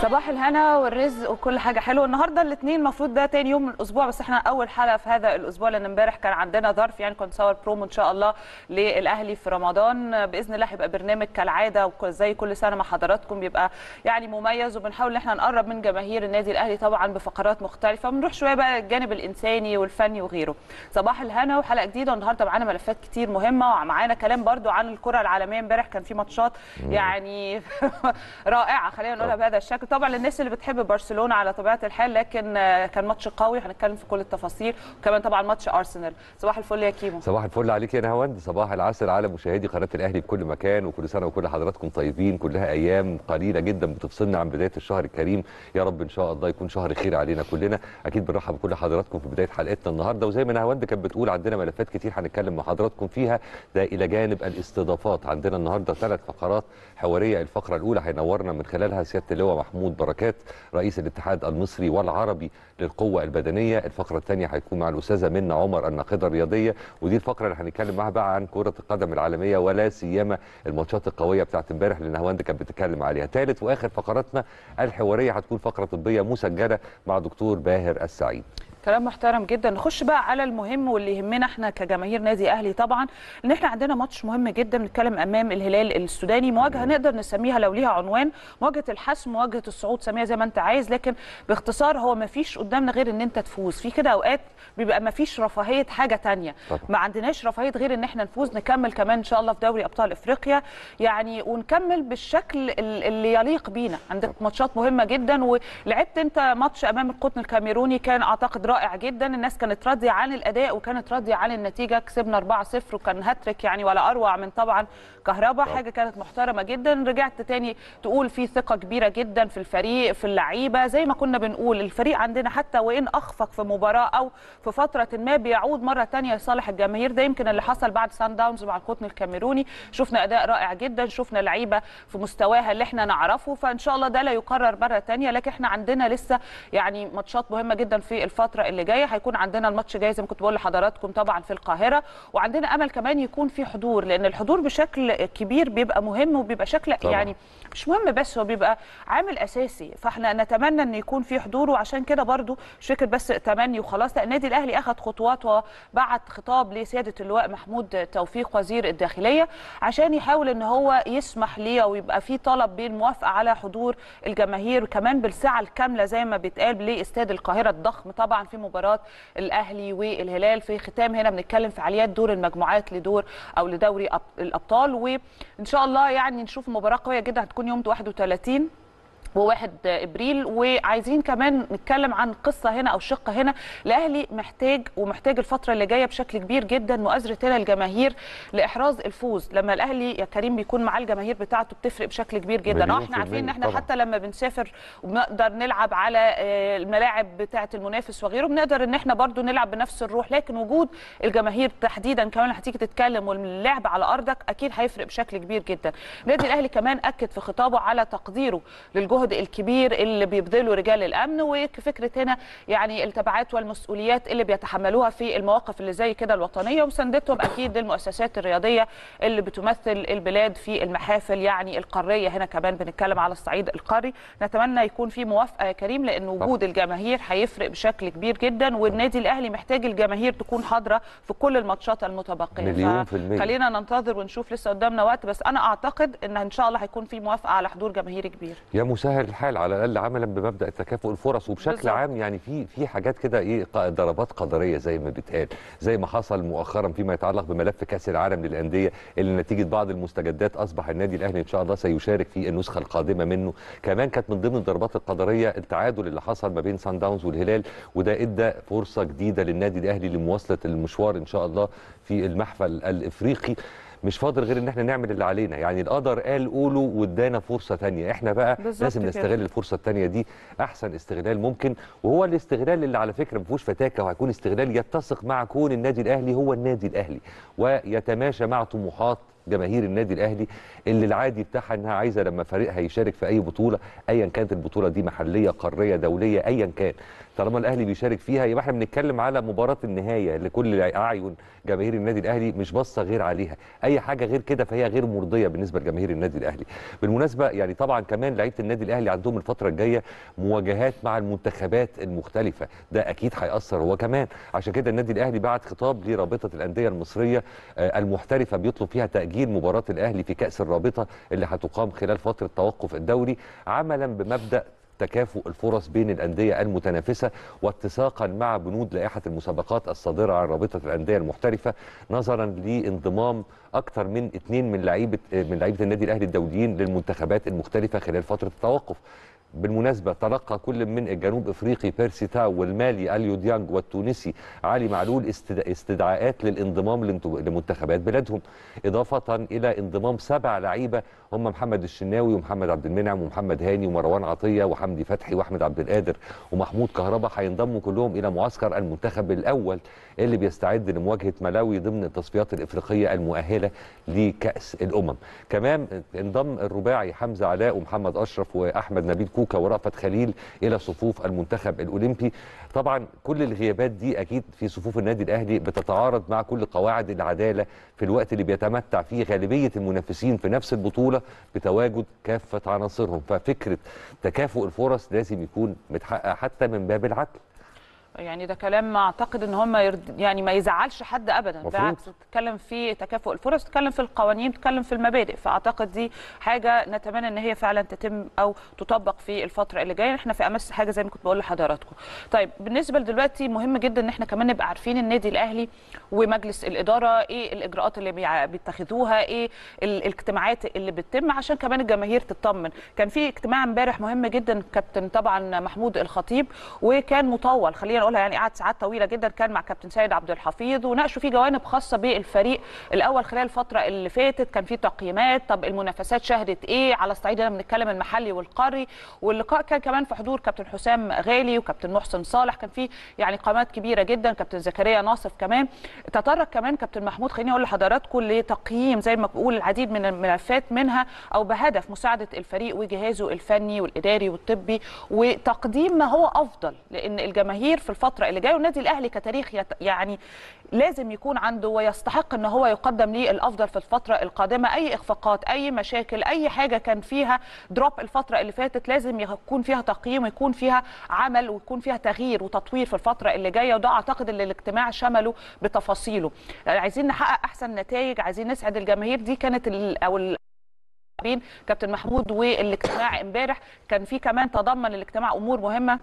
صباح الهنا والرزق وكل حاجه حلوه النهارده الاثنين المفروض ده تاني يوم من الاسبوع بس احنا اول حلقه في هذا الاسبوع لان امبارح كان عندنا ظرف يعني كنت صور برومو ان شاء الله للاهلي في رمضان باذن الله هيبقى برنامج كالعاده وزي كل سنه مع حضراتكم بيبقى يعني مميز وبنحاول ان احنا نقرب من جماهير النادي الاهلي طبعا بفقرات مختلفه بنروح شويه بقى الجانب الانساني والفني وغيره صباح الهنا وحلقه جديده والنهارده معانا ملفات كتير مهمه ومعانا كلام برضو عن الكره العالميه امبارح كان في ماتشات يعني رائعه خلينا نقولها بهذا الشكل طبعا للناس اللي بتحب برشلونه على طبيعه الحال لكن كان ماتش قوي هنتكلم في كل التفاصيل وكمان طبعا ماتش ارسنال صباح الفل يا كيمو صباح الفل عليك يا نهاوند صباح العسل على مشاهدي قناه الاهلي في كل مكان وكل سنه وكل حضراتكم طيبين كلها ايام قليله جدا بتفصلنا عن بدايه الشهر الكريم يا رب ان شاء الله يكون شهر خير علينا كلنا اكيد بنرحب بكل حضراتكم في بدايه حلقتنا النهارده وزي ما نهاوند كانت بتقول عندنا ملفات كتير هنتكلم مع حضراتكم فيها ده الى جانب الاستضافات عندنا النهارده ثلاث فقرات حواريه الفقره الاولى هينورنا من خلالها سياده اللواء محمود بركات رئيس الاتحاد المصري والعربي للقوه البدنيه الفقره الثانيه هيكون مع الاستاذه منى عمر الناقده الرياضيه ودي الفقره اللي هنتكلم معاها بقى عن كره القدم العالميه ولا سيما الماتشات القويه بتاعت امبارح اللي نهاوند كانت بتتكلم عليها ثالث واخر فقراتنا الحواريه هتكون فقره طبيه مسجله مع دكتور باهر السعيد كلام محترم جدا نخش بقى على المهم واللي يهمنا احنا كجماهير نادي اهلي طبعا ان احنا عندنا ماتش مهم جدا نتكلم امام الهلال السوداني مواجهه نقدر نسميها لو ليها عنوان مواجهه الحسم مواجهه الصعود سميها زي ما انت عايز لكن باختصار هو ما فيش قدامنا غير ان انت تفوز في كده اوقات بيبقى ما فيش رفاهيه حاجه تانية طبعا. ما عندناش رفاهيه غير ان احنا نفوز نكمل كمان ان شاء الله في دوري ابطال افريقيا يعني ونكمل بالشكل اللي يليق بينا عندك ماتشات مهمه جدا ولعبت انت ماتش امام القطن الكاميروني كان اعتقد رائع جدا الناس كانت راضيه عن الاداء وكانت راضيه عن النتيجه كسبنا 4-0 وكان هاتريك يعني ولا اروع من طبعا كهربا حاجه كانت محترمه جدا رجعت تاني تقول في ثقه كبيره جدا في الفريق في اللعيبه زي ما كنا بنقول الفريق عندنا حتى وان اخفق في مباراه او في فتره ما بيعود مره تانية لصالح الجماهير ده يمكن اللي حصل بعد سان داونز مع القطن الكاميروني شفنا اداء رائع جدا شفنا لعيبه في مستواها اللي احنا نعرفه فان شاء الله ده لا يكرر مره تانية لكن احنا عندنا لسه يعني ماتشات مهمه جدا في الفتره اللي جايه هيكون عندنا الماتش جاي زي ما كنت بقول لحضراتكم طبعا في القاهره وعندنا امل كمان يكون في حضور لان الحضور بشكل كبير بيبقى مهم وبيبقى شكل طبعا. يعني مش مهم بس هو بيبقى عامل اساسي فاحنا نتمنى ان يكون في حضور وعشان كده برضو مش فكره بس تمني وخلاص لا النادي الاهلي اخذ خطوات وبعت خطاب لسياده اللواء محمود توفيق وزير الداخليه عشان يحاول ان هو يسمح ليه ويبقى في طلب بالموافقه على حضور الجماهير وكمان بالساعه الكامله زي ما بيتقال لاستاد القاهره الضخم طبعا في مباراه الاهلي والهلال في ختام هنا بنتكلم فعاليات دور المجموعات لدور او لدوري الابطال وان شاء الله يعني نشوف مباراه قويه جدا هتكون يوم 31 و1 ابريل وعايزين كمان نتكلم عن قصه هنا او شق هنا الاهلي محتاج ومحتاج الفتره اللي جايه بشكل كبير جدا مؤازره هنا الجماهير لاحراز الفوز لما الاهلي يا كريم بيكون معاه الجماهير بتاعته بتفرق بشكل كبير جدا اه احنا عارفين ان احنا طبعا. حتى لما بنسافر وبنقدر نلعب على الملاعب بتاعه المنافس وغيره بنقدر ان احنا برضو نلعب بنفس الروح لكن وجود الجماهير تحديدا كمان هتيجي تتكلم واللعب على ارضك اكيد هيفرق بشكل كبير جدا النادي الاهلي كمان اكد في خطابه على تقديره للجهد الجهد الكبير اللي بيبذله رجال الامن وفكره هنا يعني التبعات والمسؤوليات اللي بيتحملوها في المواقف اللي زي كده الوطنيه ومساندتهم اكيد للمؤسسات الرياضيه اللي بتمثل البلاد في المحافل يعني القاريه هنا كمان بنتكلم على الصعيد القاري نتمنى يكون في موافقه يا كريم لان وجود الجماهير هيفرق بشكل كبير جدا والنادي الاهلي محتاج الجماهير تكون حاضره في كل الماتشات المتبقيه مليون في المية. خلينا ننتظر ونشوف لسه قدامنا وقت بس انا اعتقد ان ان شاء الله هيكون في موافقه على حضور جماهيري كبير يا مسهل الحال على الاقل عملا بمبدا تكافؤ الفرص وبشكل بالظبط. عام يعني في في حاجات كده ايه ق- ضربات قدريه زي ما بيتقال زي ما حصل مؤخرا فيما يتعلق بملف كاس العالم للانديه اللي نتيجه بعض المستجدات اصبح النادي الاهلي ان شاء الله سيشارك في النسخه القادمه منه كمان كانت من ضمن الضربات القدريه التعادل اللي حصل ما بين سان داونز والهلال وده ادى فرصه جديده للنادي الاهلي لمواصله المشوار ان شاء الله في المحفل الافريقي مش فاضل غير ان احنا نعمل اللي علينا يعني القدر قال قولوا وادانا فرصه تانية احنا بقى بالظبط لازم كده. نستغل الفرصه التانية دي احسن استغلال ممكن وهو الاستغلال اللي على فكره ما فيهوش فتاكه وهيكون استغلال يتسق مع كون النادي الاهلي هو النادي الاهلي ويتماشى مع طموحات جماهير النادي الاهلي اللي العادي بتاعها انها عايزه لما فريقها يشارك في اي بطوله ايا كانت البطوله دي محليه قاريه دوليه ايا كان طالما الاهلي بيشارك فيها يبقى احنا بنتكلم على مباراه النهايه لكل اعين جماهير النادي الاهلي مش باصه غير عليها اي حاجه غير كده فهي غير مرضيه بالنسبه لجماهير النادي الاهلي بالمناسبه يعني طبعا كمان لعيبه النادي الاهلي عندهم الفتره الجايه مواجهات مع المنتخبات المختلفه ده اكيد هياثر هو كمان عشان كده النادي الاهلي بعت خطاب لرابطه الانديه المصريه آه، المحترفه بيطلب فيها تاجيل مباراه الاهلي في كاس الرابطه اللي هتقام خلال فتره توقف الدوري عملا بمبدا تكافؤ الفرص بين الأندية المتنافسة واتساقا مع بنود لائحة المسابقات الصادرة عن رابطة الأندية المحترفة نظرا لانضمام أكثر من اثنين من لعيبة من لعيبة النادي الأهلي الدوليين للمنتخبات المختلفة خلال فترة التوقف بالمناسبة تلقى كل من الجنوب افريقي بيرسي تاو والمالي اليو ديانج والتونسي علي معلول استد- استدعاءات للانضمام لانت- لمنتخبات بلادهم اضافة الى انضمام سبع لعيبة هم محمد الشناوي ومحمد عبد المنعم ومحمد هاني ومروان عطية وحمدي فتحي واحمد عبد القادر ومحمود كهربا هينضموا كلهم الى معسكر المنتخب الاول اللي بيستعد لمواجهة ملاوي ضمن التصفيات الافريقية المؤهلة لكأس الامم كمان انضم الرباعي حمزة علاء ومحمد اشرف واحمد نبيل كوكا ورأفت خليل الى صفوف المنتخب الاولمبي طبعا كل الغيابات دي اكيد في صفوف النادي الاهلي بتتعارض مع كل قواعد العداله في الوقت اللي بيتمتع فيه غالبيه المنافسين في نفس البطوله بتواجد كافه عناصرهم ففكره تكافؤ الفرص لازم يكون متحقق حتى من باب العدل يعني ده كلام اعتقد ان هم يرد يعني ما يزعلش حد ابدا مفروض. بالعكس تتكلم في تكافؤ الفرص تتكلم في القوانين تتكلم في المبادئ فاعتقد دي حاجه نتمنى ان هي فعلا تتم او تطبق في الفتره اللي جايه احنا في امس حاجه زي ما كنت بقول لحضراتكم طيب بالنسبه لدلوقتي مهم جدا ان احنا كمان نبقى عارفين النادي الاهلي ومجلس الاداره ايه الاجراءات اللي بيع- بيتخذوها ايه ال- الاجتماعات اللي بتتم عشان كمان الجماهير تطمن كان في اجتماع امبارح مهم جدا كابتن طبعا محمود الخطيب وكان مطول خلينا نقولها يعني قعد ساعات طويله جدا كان مع كابتن سيد عبد الحفيظ وناقشوا فيه جوانب خاصه بالفريق الاول خلال الفتره اللي فاتت كان في تقييمات طب المنافسات شهدت ايه على الصعيد هنا بنتكلم المحلي والقاري واللقاء كان كمان في حضور كابتن حسام غالي وكابتن محسن صالح كان في يعني قامات كبيره جدا كابتن زكريا ناصف كمان تطرق كمان كابتن محمود خليني اقول لحضراتكم لتقييم زي ما بقول العديد من الملفات منها او بهدف مساعده الفريق وجهازه الفني والاداري والطبي وتقديم ما هو افضل لان الجماهير في الفتره اللي جايه والنادي الاهلي كتاريخ يت- يعني لازم يكون عنده ويستحق ان هو يقدم ليه الافضل في الفتره القادمه اي اخفاقات اي مشاكل اي حاجه كان فيها دروب الفتره اللي فاتت لازم يكون فيها تقييم ويكون فيها عمل ويكون فيها تغيير وتطوير في الفتره اللي جايه وده اعتقد ان الاجتماع شمله بتفاصيله عايزين نحقق احسن نتائج عايزين نسعد الجماهير دي كانت ال او ال بين كابتن محمود والاجتماع امبارح كان في كمان تضمن الاجتماع امور مهمه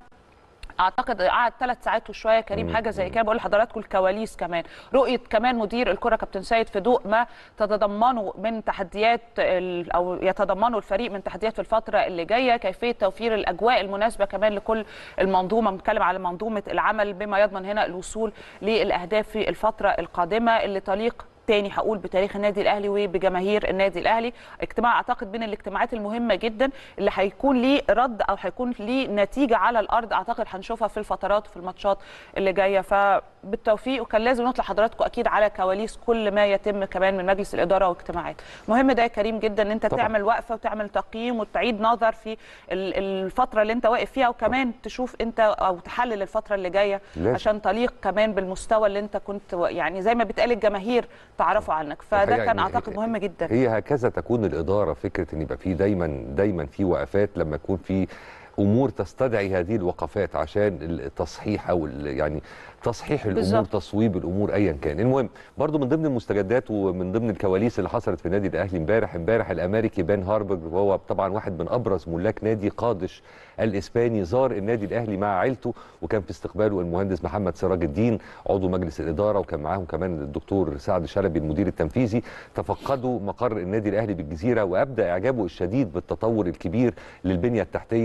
اعتقد قعد ثلاث ساعات وشويه كريم مم. حاجه زي كده بقول لحضراتكم الكواليس كمان رؤيه كمان مدير الكره كابتن سيد في ضوء ما تتضمنه من تحديات ال- او يتضمنه الفريق من تحديات في الفتره اللي جايه كيفيه توفير الاجواء المناسبه كمان لكل المنظومه بنتكلم على منظومه العمل بما يضمن هنا الوصول للاهداف في الفتره القادمه اللي تليق تاني هقول بتاريخ النادي الاهلي وبجماهير النادي الاهلي اجتماع اعتقد من الاجتماعات المهمه جدا اللي هيكون ليه رد او هيكون ليه نتيجه على الارض اعتقد هنشوفها في الفترات وفي الماتشات اللي جايه فبالتوفيق وكان لازم نطلع حضراتكم اكيد على كواليس كل ما يتم كمان من مجلس الاداره واجتماعات مهم ده يا كريم جدا ان انت طبعاً. تعمل وقفه وتعمل تقييم وتعيد نظر في ال- الفتره اللي انت واقف فيها وكمان تشوف انت او تحلل الفتره اللي جايه لازم. عشان تليق كمان بالمستوى اللي انت كنت يعني زي ما بيتقال الجماهير تعرفوا عنك فده الحقيقة كان يعني اعتقد مهم جدا هي هكذا تكون الاداره فكره ان يبقى في دايما دايما في وقفات لما يكون في امور تستدعي هذه الوقفات عشان التصحيح او ال- يعني تصحيح الامور بالظبط. تصويب الامور ايا كان المهم برضو من ضمن المستجدات ومن ضمن الكواليس اللي حصلت في النادي الاهلي امبارح امبارح الامريكي بان هاربرج وهو طبعا واحد من ابرز ملاك نادي قادش الاسباني زار النادي الاهلي مع عيلته وكان في استقباله المهندس محمد سراج الدين عضو مجلس الاداره وكان معاهم كمان الدكتور سعد شلبي المدير التنفيذي تفقدوا مقر النادي الاهلي بالجزيره وابدى اعجابه الشديد بالتطور الكبير للبنيه التحتيه وبيكون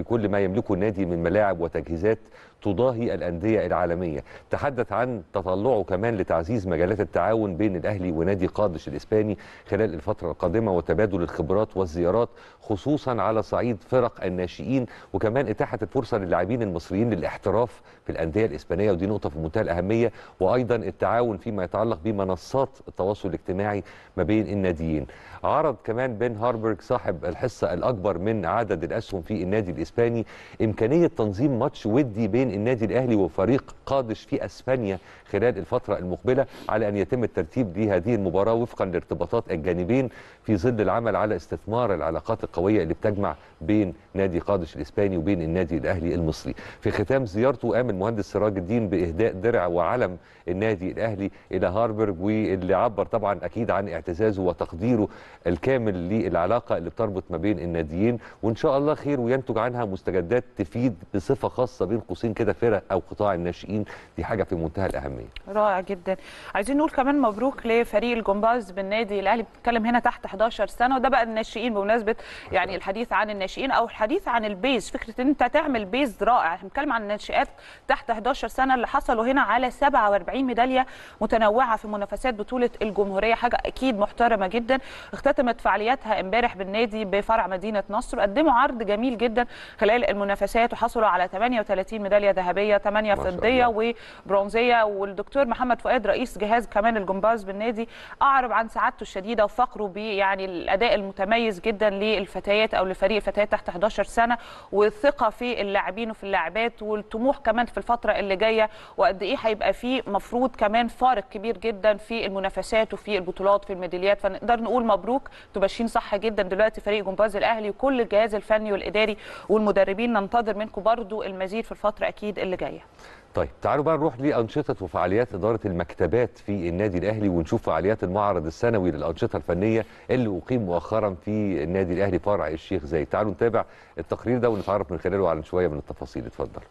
بكل ما يملكه النادي من ملاعب وتجهيزات تضاهي الأندية العالمية تحدث عن تطلعه كمان لتعزيز مجالات التعاون بين الأهلي ونادي قادش الإسباني خلال الفترة القادمة وتبادل الخبرات والزيارات خصوصا على صعيد فرق الناشئين وكمان إتاحة الفرصة للاعبين المصريين للاحتراف في الأندية الإسبانية ودي نقطة في منتهى الأهمية وأيضا التعاون فيما يتعلق بمنصات التواصل الاجتماعي ما بين الناديين عرض كمان بن هاربرج صاحب الحصة الأكبر من عدد الأسهم في النادي الإسباني إمكانية تنظيم ماتش ودي بين النادي الأهلي وفريق قادش في أسبانيا خلال الفترة المقبلة على أن يتم الترتيب لهذه المباراة وفقا لارتباطات الجانبين في ظل العمل على استثمار العلاقات القوية اللي بتجمع بين نادي قادش الإسباني وبين النادي الأهلي المصري في ختام زيارته قام المهندس سراج الدين بإهداء درع وعلم النادي الأهلي إلى هاربرج واللي عبر طبعا أكيد عن اعتزازه وتقديره الكامل للعلاقة اللي بتربط ما بين الناديين وإن شاء الله خير وينتج عنها مستجدات تفيد بصفة خاصة بين قوسين كده فرق أو قطاع الناشئين دي حاجة في منتهى الأهمية رائع جدا عايزين نقول كمان مبروك لفريق الجمباز بالنادي الاهلي بنتكلم هنا تحت 11 سنه وده بقى الناشئين بمناسبه يعني الحديث عن الناشئين او الحديث عن البيز فكره ان انت تعمل بيز رائع احنا بنتكلم عن الناشئات تحت 11 سنه اللي حصلوا هنا على 47 ميداليه متنوعه في منافسات بطوله الجمهوريه حاجه اكيد محترمه جدا اختتمت فعالياتها امبارح بالنادي بفرع مدينه نصر قدموا عرض جميل جدا خلال المنافسات وحصلوا على 38 ميداليه ذهبيه 8 ما شاء فضيه الله. وبرونزيه والدكتور محمد فؤاد رئيس جهاز كمان الجمباز بالنادي اعرب عن سعادته الشديده وفخره ب يعني الاداء المتميز جدا للفتيات او لفريق الفتيات تحت 11 سنه والثقه في اللاعبين وفي اللاعبات والطموح كمان في الفتره اللي جايه وقد ايه هيبقى فيه مفروض كمان فارق كبير جدا في المنافسات وفي البطولات في الميداليات فنقدر نقول مبروك انتوا ماشيين صح جدا دلوقتي فريق جمباز الاهلي وكل الجهاز الفني والاداري والمدربين ننتظر منكم برضو المزيد في الفتره اكيد اللي جايه طيب تعالوا بقى نروح لأنشطة وفعاليات إدارة المكتبات في النادي الأهلي ونشوف فعاليات المعرض السنوي للأنشطة الفنية اللي أقيم مؤخرا في النادي الأهلي فرع الشيخ زايد تعالوا نتابع التقرير ده ونتعرف من خلاله على شوية من التفاصيل اتفضل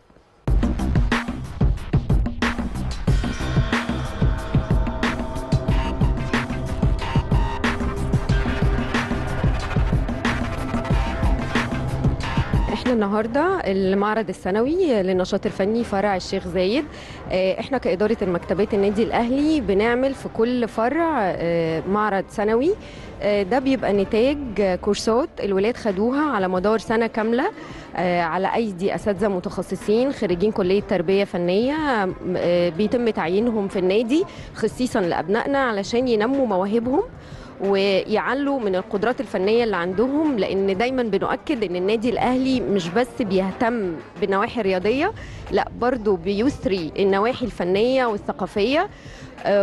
احنا النهارده المعرض السنوي للنشاط الفني فرع الشيخ زايد آه، احنا كإدارة المكتبات النادي الأهلي بنعمل في كل فرع آه، معرض سنوي آه، ده بيبقى نتاج آه، كورسات الولاد خدوها على مدار سنة كاملة آه، على أيدي أساتذة متخصصين خريجين كلية تربية فنية آه، بيتم تعيينهم في النادي خصيصا لأبنائنا علشان ينموا مواهبهم ويعلوا من القدرات الفنيه اللي عندهم لان دايما بنؤكد ان النادي الاهلي مش بس بيهتم بالنواحي الرياضيه لا برضو بيثري النواحي الفنيه والثقافيه آه،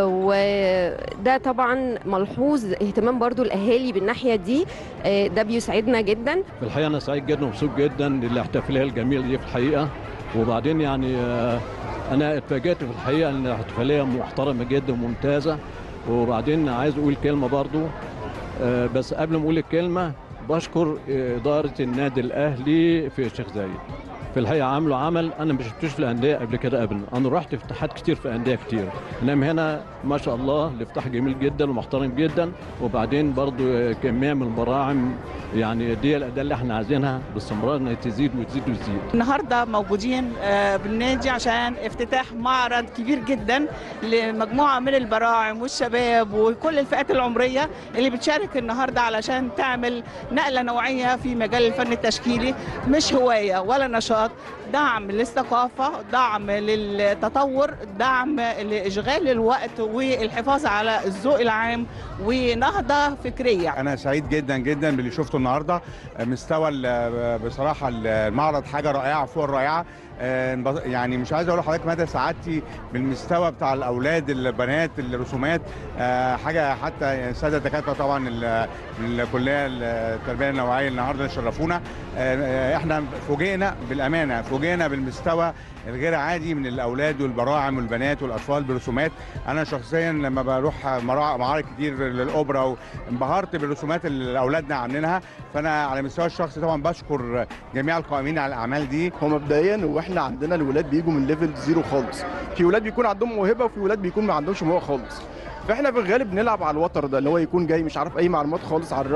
وده طبعا ملحوظ اهتمام برضو الاهالي بالناحيه دي آه، ده بيسعدنا جدا في الحقيقه انا سعيد جدا ومبسوط جدا للاحتفاليه الجميله دي في الحقيقه وبعدين يعني آه، انا اتفاجئت في الحقيقه ان الاحتفاليه محترمه جدا وممتازه وبعدين عايز اقول كلمه برضو آه، بس قبل ما اقول الكلمه بشكر اداره النادي الاهلي في الشيخ زايد في الحقيقه عملوا عمل انا ما شفتوش في الانديه قبل كده ابدا انا رحت افتتاحات كتير في انديه كتير انما هنا ما شاء الله الافتتاح جميل جدا ومحترم جدا وبعدين برضو كميه من البراعم يعني دي الاداه اللي احنا عايزينها باستمرار انها تزيد وتزيد وتزيد النهارده موجودين آه، بالنادي عشان افتتاح معرض كبير جدا لمجموعه من البراعم والشباب وكل الفئات العمريه اللي بتشارك النهارده علشان تعمل نقله نوعيه في مجال الفن التشكيلي مش هوايه ولا نشاط دعم للثقافه دعم للتطور دعم لاشغال الوقت والحفاظ على الذوق العام ونهضه فكريه انا سعيد جدا جدا باللي شفته النهارده مستوى ال- بصراحه المعرض حاجه رائعه فوق الرائعه آه، انبط- يعني مش عايز اقول لحضرتك مدى سعادتي بالمستوى بتاع الاولاد البنات الرسومات آه، حاجه حتى الساده الدكاتره طبعا ال- من الكليه التربيه النوعيه النهارده اللي شرفونا آه، آه، احنا فوجئنا بالامانه فوجئنا بالمستوى الغير عادي من الاولاد والبراعم والبنات والاطفال برسومات انا شخصيا لما بروح مرا- معارض كتير للاوبرا انبهرت بالرسومات اللي اولادنا عاملينها فانا على المستوى الشخصي طبعا بشكر جميع القائمين على الاعمال دي هو مبدئيا واحنا عندنا الولاد بيجوا من ليفل زيرو خالص في ولاد بيكون عندهم موهبه وفي ولاد بيكون ما عندهمش موهبه خالص فاحنا في الغالب بنلعب على الوتر ده اللي هو يكون جاي مش عارف اي معلومات خالص على الرسم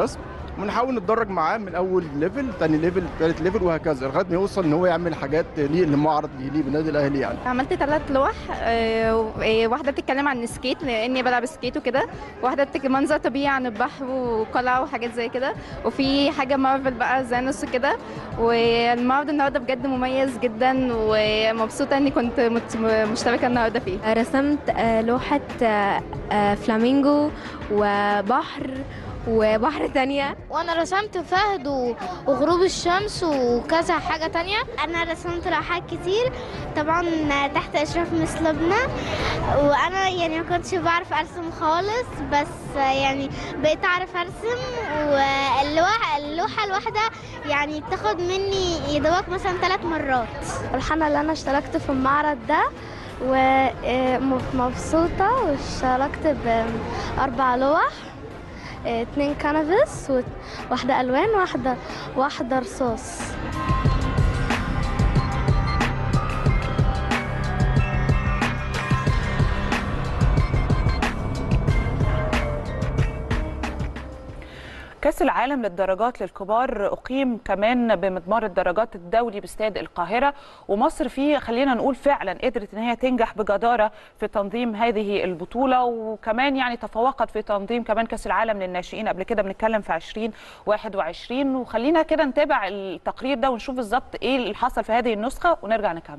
ونحاول نتدرج معاه من اول ليفل ثاني ليفل ثالث ليفل وهكذا لغايه ما يوصل ان هو يعمل حاجات ليه المعرض يليق بالنادي الاهلي يعني عملت ثلاث لوح آه، و- آه، واحده بتتكلم عن السكيت لاني بلعب سكيت وكده واحده بتك... منظر طبيعي عن البحر وقلعه وحاجات زي كده وفي حاجه مارفل بقى زانوس وكده والمعرض النهارده بجد مميز جدا ومبسوطه اني كنت مت- مشتركه النهارده فيه رسمت آه، لوحة آه، آه، فلامينجو وبحر وبحر تانية وانا رسمت فهد و- وغروب الشمس وكذا حاجة تانية انا رسمت لوحات كتير طبعا تحت اشراف مس لبنى وانا يعني ما كنتش بعرف ارسم خالص بس يعني بقيت اعرف ارسم واللوحة اللوحة الواحدة يعني بتاخد مني يدوق مثلا ثلاث مرات الحمد لله أنا اشتركت في المعرض ده ومبسوطة واشتركت بأربع لوح آه، اتنين كانفاس واحدة ألوان واحدة واحدة رصاص كأس العالم للدرجات للكبار أقيم كمان بمضمار الدرجات الدولي باستاد القاهرة ومصر فيه خلينا نقول فعلا قدرت إن هي تنجح بجدارة في تنظيم هذه البطولة وكمان يعني تفوقت في تنظيم كمان كأس العالم للناشئين قبل كده بنتكلم في 2021 وخلينا كده نتابع التقرير ده ونشوف بالظبط إيه اللي حصل في هذه النسخة ونرجع نكمل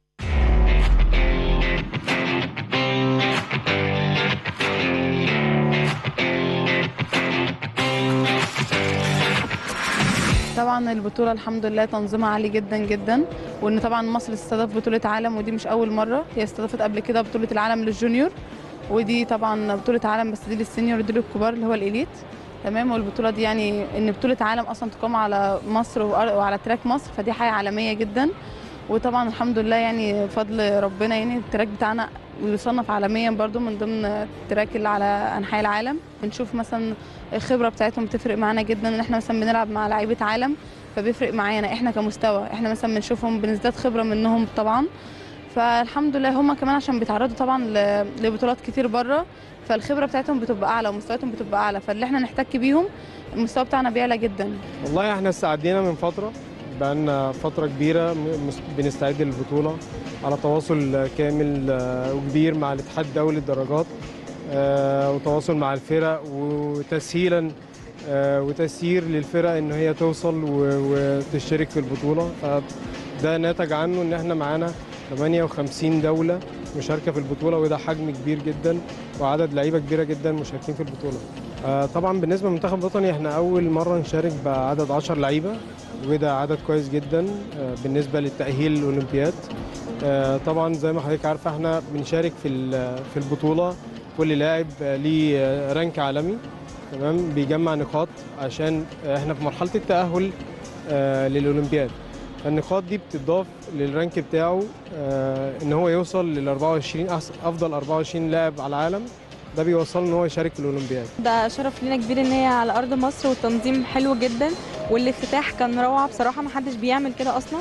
طبعا البطولة الحمد لله تنظيمها عالي جدا جدا وان طبعا مصر استضاف بطولة عالم ودي مش أول مرة هي استضافت قبل كده بطولة العالم للجونيور ودي طبعا بطولة عالم بس دي للسينيور ودي للكبار اللي هو الإليت تمام والبطولة دي يعني ان بطولة عالم أصلا تقام على مصر وأر- وعلى تراك مصر فدي حاجة عالمية جدا وطبعا الحمد لله يعني فضل ربنا يعني التراك بتاعنا بيصنف عالميا برضو من ضمن التراك اللي على انحاء العالم بنشوف مثلا الخبره بتاعتهم بتفرق معانا جدا ان احنا مثلا بنلعب مع لعيبه عالم فبيفرق معانا احنا كمستوى احنا مثلا بنشوفهم بنزداد خبره منهم طبعا فالحمد لله هم كمان عشان بيتعرضوا طبعا ل- لبطولات كتير بره فالخبره بتاعتهم بتبقى اعلى ومستوياتهم بتبقى اعلى فاللي احنا نحتك بيهم المستوى بتاعنا بيعلى جدا والله احنا استعدينا من فترة بقالنا فترة كبيرة م- مس- بنستعد للبطولة على تواصل كامل آه، وكبير مع الاتحاد الدولي للدرجات آه، وتواصل مع الفرق وتسهيلا آه، وتسيير للفرق ان هي توصل و- وتشترك في البطولة فده ناتج عنه ان احنا معانا 58 دولة مشاركة في البطولة وده حجم كبير جدا وعدد لعيبة كبيرة جدا مشاركين في البطولة آه، طبعا بالنسبه للمنتخب الوطني احنا اول مره نشارك بعدد 10 لعيبه وده عدد كويس جدا آه، بالنسبه للتاهيل للاولمبياد آه، طبعا زي ما حضرتك عارفه احنا بنشارك في ال- في البطوله كل لاعب آه، ليه آه، رانك عالمي تمام بيجمع نقاط عشان آه، احنا في مرحله التاهل آه، للاولمبياد النقاط دي بتضاف للرانك بتاعه آه، ان هو يوصل لل 24 أحس- افضل 24 لاعب على العالم ده بيوصله ان هو يشارك في الاولمبياد ده شرف لينا كبير ان هي على ارض مصر والتنظيم حلو جدا والافتتاح كان روعه بصراحه ما حدش بيعمل كده اصلا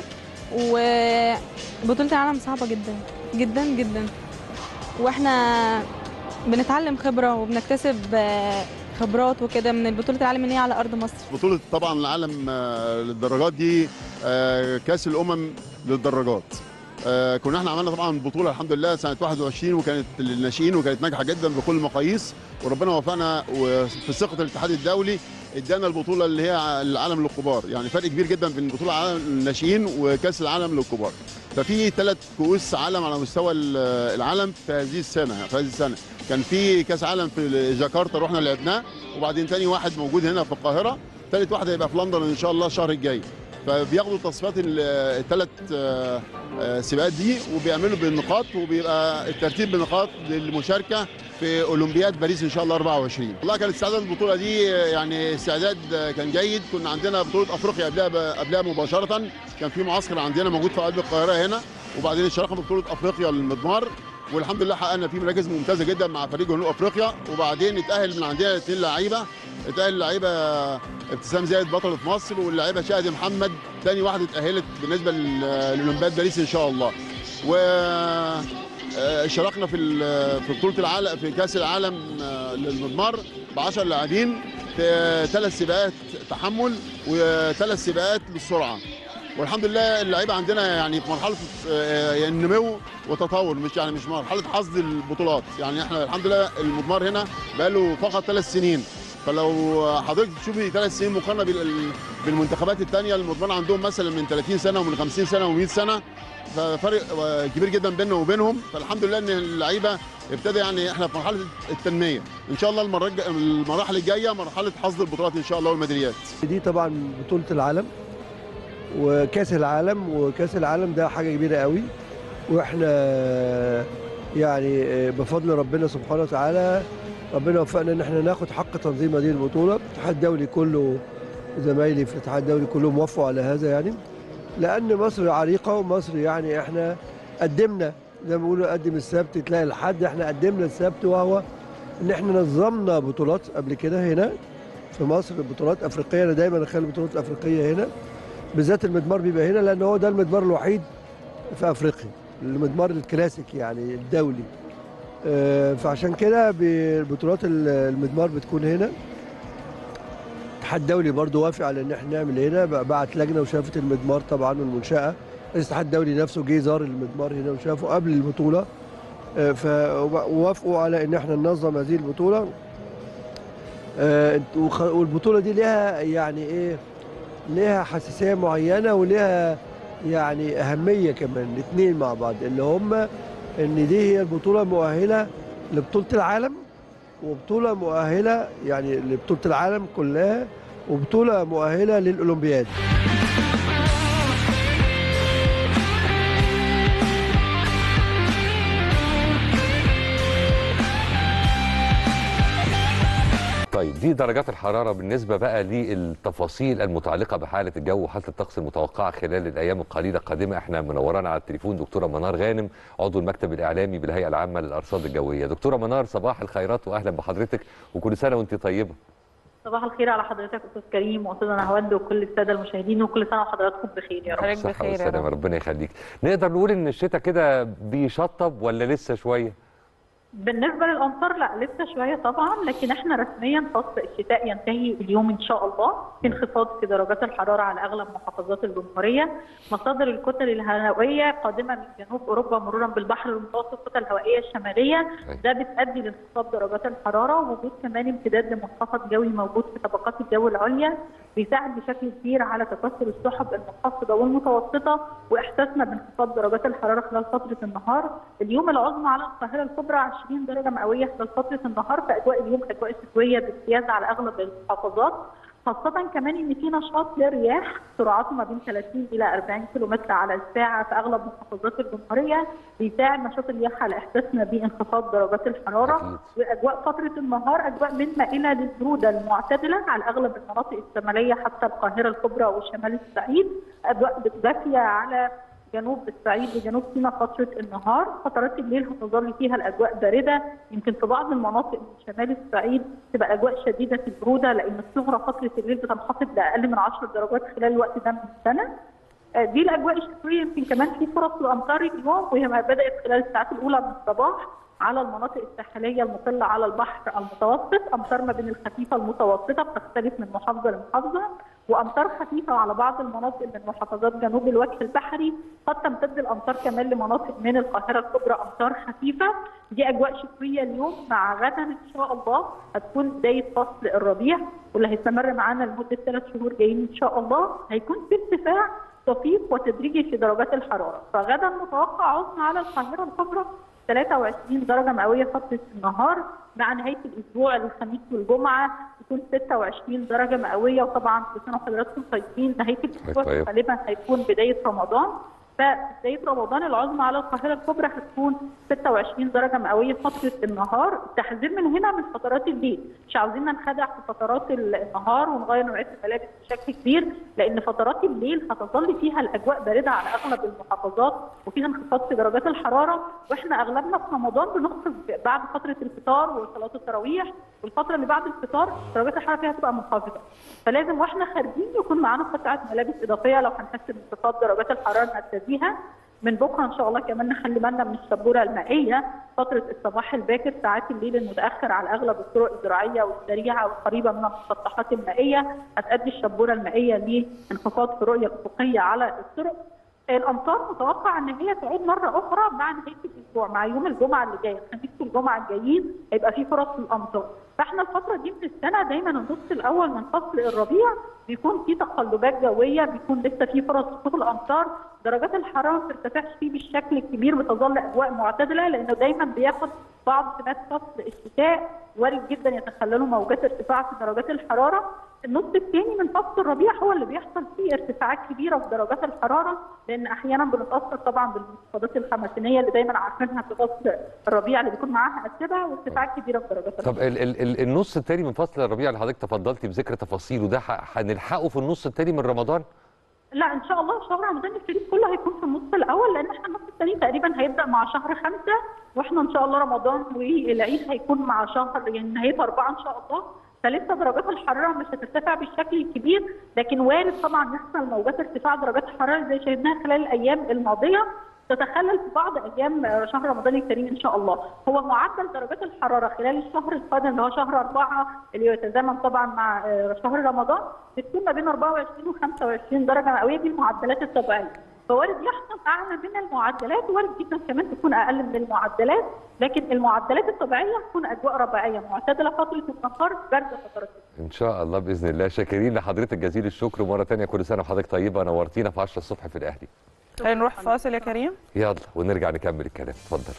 وبطوله العالم صعبه جدا جدا جدا واحنا بنتعلم خبره وبنكتسب آه، خبرات وكده من بطوله العالم ان هي على ارض مصر بطولة طبعا العالم آه، للدرجات دي آه، كأس الأمم للدرجات آه، كنا احنا عملنا طبعا بطولة الحمد لله سنة 21 وكانت للناشئين وكانت ناجحة جدا بكل المقاييس وربنا وفقنا وفي ثقة الاتحاد الدولي ادانا البطولة اللي هي العالم للكبار يعني فرق كبير جدا بين بطولة العالم للناشئين وكأس العالم للكبار ففي ثلاث كؤوس عالم على مستوى ال- العالم في هذه السنة في هذه السنة كان في كأس عالم في جاكرتا رحنا لعبناه وبعدين تاني واحد موجود هنا في القاهرة ثالث واحد هيبقى في لندن ان شاء الله الشهر الجاي فبياخدوا تصفيات الثلاث سباقات دي وبيعملوا بالنقاط وبيبقى الترتيب بالنقاط للمشاركه في اولمبياد باريس ان شاء الله 24 والله كان استعداد البطوله دي آه، يعني استعداد آه، كان جيد كنا عندنا بطوله افريقيا قبلها قبلها مباشره كان في معسكر عندنا موجود في قلب القاهره هنا وبعدين اشتركنا ببطوله افريقيا للمضمار والحمد لله حققنا فيه مراكز ممتازه جدا مع فريق جنوب افريقيا وبعدين اتاهل من عندنا اثنين لعيبه اتاهل لعيبه ابتسام زايد بطله مصر واللعيبه شادي محمد ثاني واحده اتاهلت بالنسبه لل- للاولمبياد باريس ان شاء الله و آه، اشتركنا في ال- في بطوله العالم في كاس العالم آه، للمضمار ب 10 لاعبين ثلاث سباقات تحمل وثلاث سباقات للسرعه والحمد لله اللعيبه عندنا يعني في مرحله آه، النمو وتطور مش يعني مش مرحله حصد البطولات يعني احنا الحمد لله المضمار هنا بقاله فقط ثلاث سنين فلو حضرتك تشوفي ثلاث سنين مقارنه بال- بالمنتخبات الثانيه المضمار عندهم مثلا من 30 سنه ومن 50 سنه و100 سنه ففرق آه، كبير جدا بيننا وبينهم فالحمد لله ان اللعيبه ابتدى يعني احنا في مرحله التنميه ان شاء الله المره الج- المراحل الجايه مرحله حصد البطولات ان شاء الله والميداليات دي طبعا بطولة العالم وكأس العالم وكأس العالم ده حاجة كبيرة قوي واحنا يعني بفضل ربنا سبحانه وتعالى ربنا وفقنا ان احنا ناخد حق تنظيم هذه البطولة الاتحاد الدولي كله زمايلي في الاتحاد الدولي كلهم وافقوا على هذا يعني لان مصر عريقة ومصر يعني احنا قدمنا زي ما بيقولوا قدم السبت تلاقي الحد احنا قدمنا السبت وهو ان احنا نظمنا بطولات قبل كده هنا في مصر بطولات افريقيه انا دايما اخلي البطولات الافريقيه هنا بالذات المدمار بيبقى هنا لان هو ده المدمار الوحيد في افريقيا المدمار الكلاسيك يعني الدولي آه، فعشان كده ب- البطولات ال- المدمار بتكون هنا الاتحاد الدولي برضو وافق على ان احنا نعمل هنا بقى- بعت لجنه وشافت المدمار طبعا والمنشاه الاتحاد الدولي نفسه جه زار المدمار هنا وشافه قبل البطوله آه، فوافقوا على ان احنا ننظم هذه البطوله آه، وخ- والبطوله دي ليها يعني ايه ليها حساسيه معينه وليها يعني اهميه كمان الاثنين مع بعض اللي هم ان دي هي البطوله مؤهله لبطوله العالم وبطوله مؤهله يعني لبطوله العالم كلها وبطوله مؤهله للاولمبياد طيب دي درجات الحراره بالنسبه بقى للتفاصيل المتعلقه بحاله الجو وحاله الطقس المتوقعه خلال الايام القليله القادمه احنا منورانا على التليفون دكتوره منار غانم عضو المكتب الاعلامي بالهيئه العامه للارصاد الجويه دكتوره منار صباح الخيرات واهلا بحضرتك وكل سنه وانت طيبه صباح الخير على حضرتك استاذ كريم واستاذ نهاوند وكل الساده المشاهدين وكل سنه وحضراتكم بخير يا رب الصحه والسلامه ربنا يخليك نقدر نقول ان الشتاء كده بيشطب ولا لسه شويه بالنسبه للامطار لا لسه شويه طبعا لكن احنا رسميا فصل الشتاء ينتهي اليوم ان شاء الله في انخفاض في درجات الحراره على اغلب محافظات الجمهوريه مصادر الكتل الهوائيه قادمه من جنوب اوروبا مرورا بالبحر المتوسط الكتل الهوائيه الشماليه ده بتؤدي لانخفاض درجات الحراره ووجود كمان امتداد لمنخفض جوي موجود في طبقات الجو العليا بيساعد بشكل كبير على تكسر السحب المنخفضه والمتوسطه واحساسنا بانخفاض درجات الحراره خلال فتره النهار اليوم العظمى على القاهره الكبرى 20 درجه مئويه خلال فتره النهار فاجواء اليوم اجواء شتويه بامتياز على اغلب المحافظات خاصة كمان إن في نشاط للرياح سرعته ما بين 30 إلى 40 كيلومتر على الساعة في أغلب محافظات الجمهورية بيساعد نشاط الرياح على إحساسنا بانخفاض درجات الحرارة وأجواء فترة النهار أجواء من مائلة للبرودة المعتدلة على أغلب المناطق الشمالية حتى القاهرة الكبرى وشمال الصعيد أجواء دافية على جنوب الصعيد وجنوب سيناء فترة النهار فترات الليل هتظل فيها الأجواء باردة يمكن في بعض المناطق من شمال الصعيد تبقى أجواء شديدة البرودة لأن الصغرى فترة الليل بتنخفض لأقل من 10 درجات خلال الوقت ده من السنة آه، دي الأجواء الشتوية يمكن كمان في فرص لأمطار اليوم وهي ما بدأت خلال الساعات الأولى من الصباح على المناطق الساحليه المطله على البحر المتوسط امطار ما بين الخفيفه المتوسطه بتختلف من محافظه لمحافظه وامطار خفيفه على بعض المناطق من محافظات جنوب الوجه البحري قد تمتد الامطار كمان لمناطق من القاهره الكبرى امطار خفيفه دي اجواء شتويه اليوم مع غدا ان شاء الله هتكون بدايه فصل الربيع واللي هيستمر معانا لمده ثلاث شهور جايين ان شاء الله هيكون في ارتفاع طفيف وتدريجي في درجات الحراره فغدا متوقع عظمى على القاهره الكبرى 23 درجه مئويه فتره النهار مع نهايه الاسبوع الخميس والجمعه تكون 26 درجه مئويه وطبعا كل سنه وحضراتكم طيبين نهايه الاسبوع طيب. غالبا هيكون بدايه رمضان فبدايه رمضان العظمى على القاهره الكبرى هتكون 26 درجه مئويه فتره النهار التحذير من هنا من فترات الليل مش عاوزين ننخدع في فترات النهار ونغير نوعيه الملابس بشكل كبير لان فترات الليل هتظل فيها الاجواء بارده على اغلب المحافظات وفيها انخفاض في درجات الحراره واحنا اغلبنا في رمضان بنخرج بعد فتره الفطار وصلاه التراويح والفتره اللي بعد الفطار درجات الحراره فيها تبقى منخفضه فلازم واحنا خارجين يكون معانا قطعه ملابس اضافيه لو هنحس بانخفاض درجات الحراره نرتديها من بكره ان شاء الله كمان نخلي بالنا من السبوره المائيه فتره الصباح الباكر ساعات الليل المتاخر على اغلب الطرق الزراعيه والسريعه والقريبه من المسطحات المائيه هتؤدي الشبوره المائيه لانخفاض في الرؤيه الافقيه على الطرق الامطار متوقع ان هي تعود مره اخرى مع نهايه الاسبوع مع يوم الجمعه اللي جاي الخميس والجمعه الجايين هيبقى في فرص للامطار فاحنا الفتره دي من السنه دايما النص الاول من فصل الربيع بيكون في تقلبات جويه بيكون لسه في فرص سقوط الامطار درجات الحراره ما بترتفعش فيه بالشكل الكبير بتظل اجواء معتدله لانه دايما بياخد بعض سمات فصل الشتاء وارد جدا يتخللوا موجات ارتفاع في درجات الحراره النص الثاني من فصل الربيع هو اللي بيحصل فيه ارتفاعات كبيره في درجات الحراره لان احيانا بنتاثر طبعا بالمنخفضات الخمسينيه اللي دايما عارفينها في فصل الربيع اللي بيكون معاها اتباع وارتفاعات كبيره في درجات طب ال ال ال النص الثاني من فصل الربيع اللي حضرتك تفضلتي بذكر تفاصيله ده ح- هنلحقه في النص الثاني من رمضان؟ لا ان شاء الله شهر رمضان الكريم كله هيكون في النص الاول لان احنا النص الثاني تقريبا هيبدا مع شهر خمسه واحنا ان شاء الله رمضان والعيد هيكون مع شهر يعني نهايه اربعه ان شاء الله فلسه درجات الحراره مش هترتفع بالشكل الكبير لكن وارد طبعا يحصل موجات ارتفاع درجات الحراره زي شاهدناها خلال الايام الماضيه تتخلل في بعض ايام شهر رمضان الكريم ان شاء الله هو معدل درجات الحراره خلال الشهر القادم اللي هو شهر أربعة اللي يتزامن طبعا مع شهر رمضان بتكون ما بين 24 و 25 درجه مئويه دي المعدلات الطبيعيه فوارد يحصل اعلى من المعدلات وارد جدا كمان تكون اقل من المعدلات لكن المعدلات الطبيعيه تكون اجواء ربيعيه معتدله فتره النهار بارده فترات ان شاء الله باذن الله شاكرين لحضرتك جزيل الشكر ومره ثانيه كل سنه وحضرتك طيبه نورتينا في 10 الصبح في الاهلي خلينا نروح فاصل يا كريم يلا ونرجع نكمل الكلام اتفضل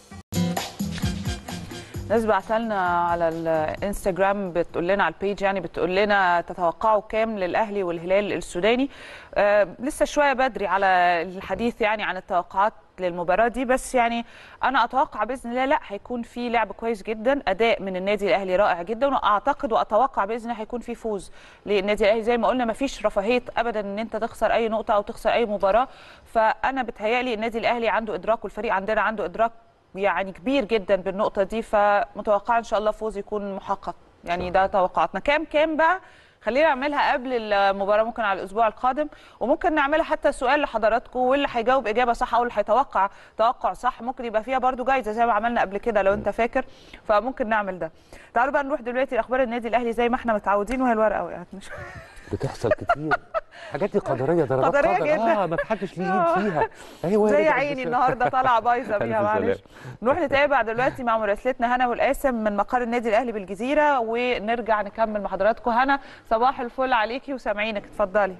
ناس بعتلنا على الانستجرام بتقول لنا على البيج يعني بتقول لنا تتوقعوا كام للاهلي والهلال السوداني آه لسه شويه بدري على الحديث يعني عن التوقعات للمباراه دي بس يعني انا اتوقع باذن الله لا هيكون في لعب كويس جدا اداء من النادي الاهلي رائع جدا واعتقد واتوقع باذن الله هيكون في فوز للنادي الاهلي زي ما قلنا ما فيش رفاهيه ابدا ان انت تخسر اي نقطه او تخسر اي مباراه فانا بتهيالي النادي الاهلي عنده ادراك والفريق عندنا عنده ادراك يعني كبير جدا بالنقطه دي فمتوقع ان شاء الله فوز يكون محقق يعني ده توقعاتنا كام كام بقى خلينا نعملها قبل المباراه ممكن على الاسبوع القادم وممكن نعملها حتى سؤال لحضراتكم واللي هيجاوب اجابه صح او اللي هيتوقع توقع صح ممكن يبقى فيها برده جايزه زي ما عملنا قبل كده لو انت فاكر فممكن نعمل ده تعالوا بقى نروح دلوقتي لاخبار النادي الاهلي زي ما احنا متعودين وهي الورقه وقعت مش بتحصل كتير حاجات دي قدريه درجات قدرية قدر. جدا. اه ما حدش ليه ايد فيها ايوه زي عيني النهارده طالعه بايظه بيها ألف معلش سلام. نروح نتابع دلوقتي مع مراسلتنا هنا والقاسم من مقر النادي الاهلي بالجزيره ونرجع نكمل مع حضراتكم هنا صباح الفل عليكي وسامعينك اتفضلي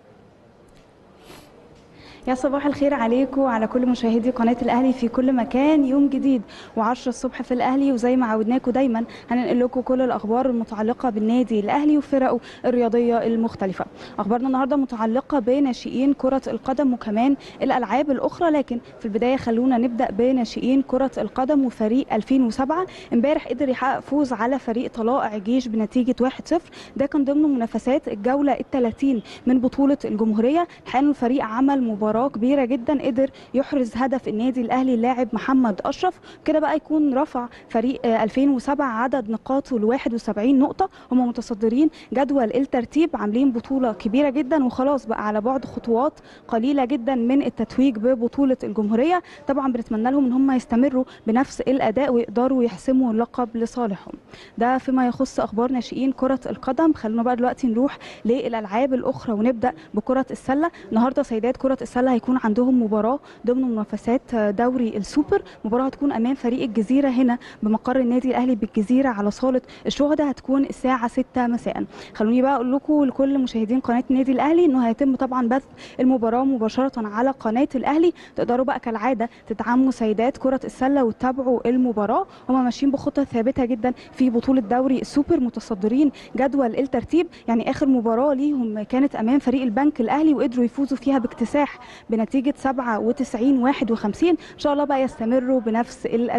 يا صباح الخير عليكم وعلى كل مشاهدي قناة الأهلي في كل مكان يوم جديد و10 الصبح في الأهلي وزي ما عودناكم دايما هننقل لكم كل الأخبار المتعلقة بالنادي الأهلي وفرقه الرياضية المختلفة أخبارنا النهاردة متعلقة بناشئين كرة القدم وكمان الألعاب الأخرى لكن في البداية خلونا نبدأ بناشئين كرة القدم وفريق 2007 امبارح قدر يحقق فوز على فريق طلائع جيش بنتيجة 1-0 ده كان ضمن منافسات الجولة ال 30 من بطولة الجمهورية الحقيقة إنه الفريق عمل مباراة كبيرة جدا قدر يحرز هدف النادي الأهلي اللاعب محمد أشرف كده بقى يكون رفع فريق آه، 2007 عدد نقاطه ل 71 نقطة هم متصدرين جدول الترتيب عاملين بطولة كبيرة جدا وخلاص بقى على بعد خطوات قليلة جدا من التتويج ببطولة الجمهورية طبعا بنتمنى لهم ان هم يستمروا بنفس الأداء ويقدروا يحسموا اللقب لصالحهم ده فيما يخص أخبار ناشئين كرة القدم خلونا بقى دلوقتي نروح للألعاب الأخرى ونبدأ بكرة السلة النهاردة سيدات كرة السلة هيكون عندهم مباراة ضمن منافسات دوري السوبر مباراة هتكون أمام فريق الجزيرة هنا بمقر النادي الأهلي بالجزيرة على صالة الشهداء هتكون الساعة 6 مساء خلوني بقى أقول لكم لكل مشاهدين قناة النادي الأهلي إنه هيتم طبعا بث المباراة مباشرة على قناة الأهلي تقدروا بقى كالعادة تدعموا سيدات كرة السلة وتتابعوا المباراة هم ماشيين بخطة ثابتة جدا في بطولة دوري السوبر متصدرين جدول الترتيب يعني آخر مباراة ليهم كانت أمام فريق البنك الأهلي وقدروا يفوزوا فيها باكتساح بنتيجة 97 51 إن شاء الله بقى يستمروا بنفس الأداء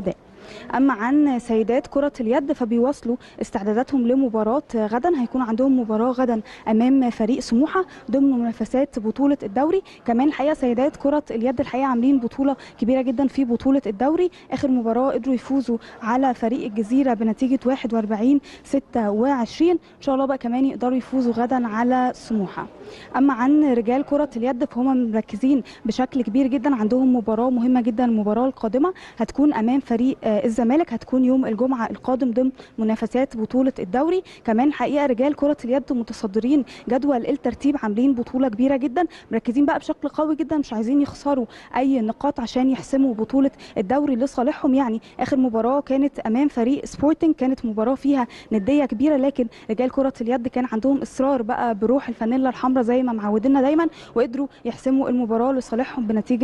اما عن سيدات كره اليد فبيواصلوا استعداداتهم لمباراه غدا هيكون عندهم مباراه غدا امام فريق سموحه ضمن منافسات بطوله الدوري كمان الحقيقه سيدات كره اليد الحقيقه عاملين بطوله كبيره جدا في بطوله الدوري اخر مباراه قدروا يفوزوا على فريق الجزيره بنتيجه 41 26 ان شاء الله بقى كمان يقدروا يفوزوا غدا على سموحه اما عن رجال كره اليد فهم مركزين بشكل كبير جدا عندهم مباراه مهمه جدا المباراه القادمه هتكون امام فريق آه، الزمالك هتكون يوم الجمعه القادم ضمن منافسات بطوله الدوري كمان الحقيقه رجال كره اليد متصدرين جدول الترتيب عاملين بطوله كبيره جدا مركزين بقى بشكل قوي جدا مش عايزين يخسروا اي نقاط عشان يحسموا بطوله الدوري لصالحهم يعني اخر مباراه كانت امام فريق سبورتنج كانت مباراه فيها نديه كبيره لكن رجال كره اليد كان عندهم اصرار بقى بروح الفانيلا الحمراء زي ما معودنا دايما وقدروا يحسموا المباراه لصالحهم بنتيجه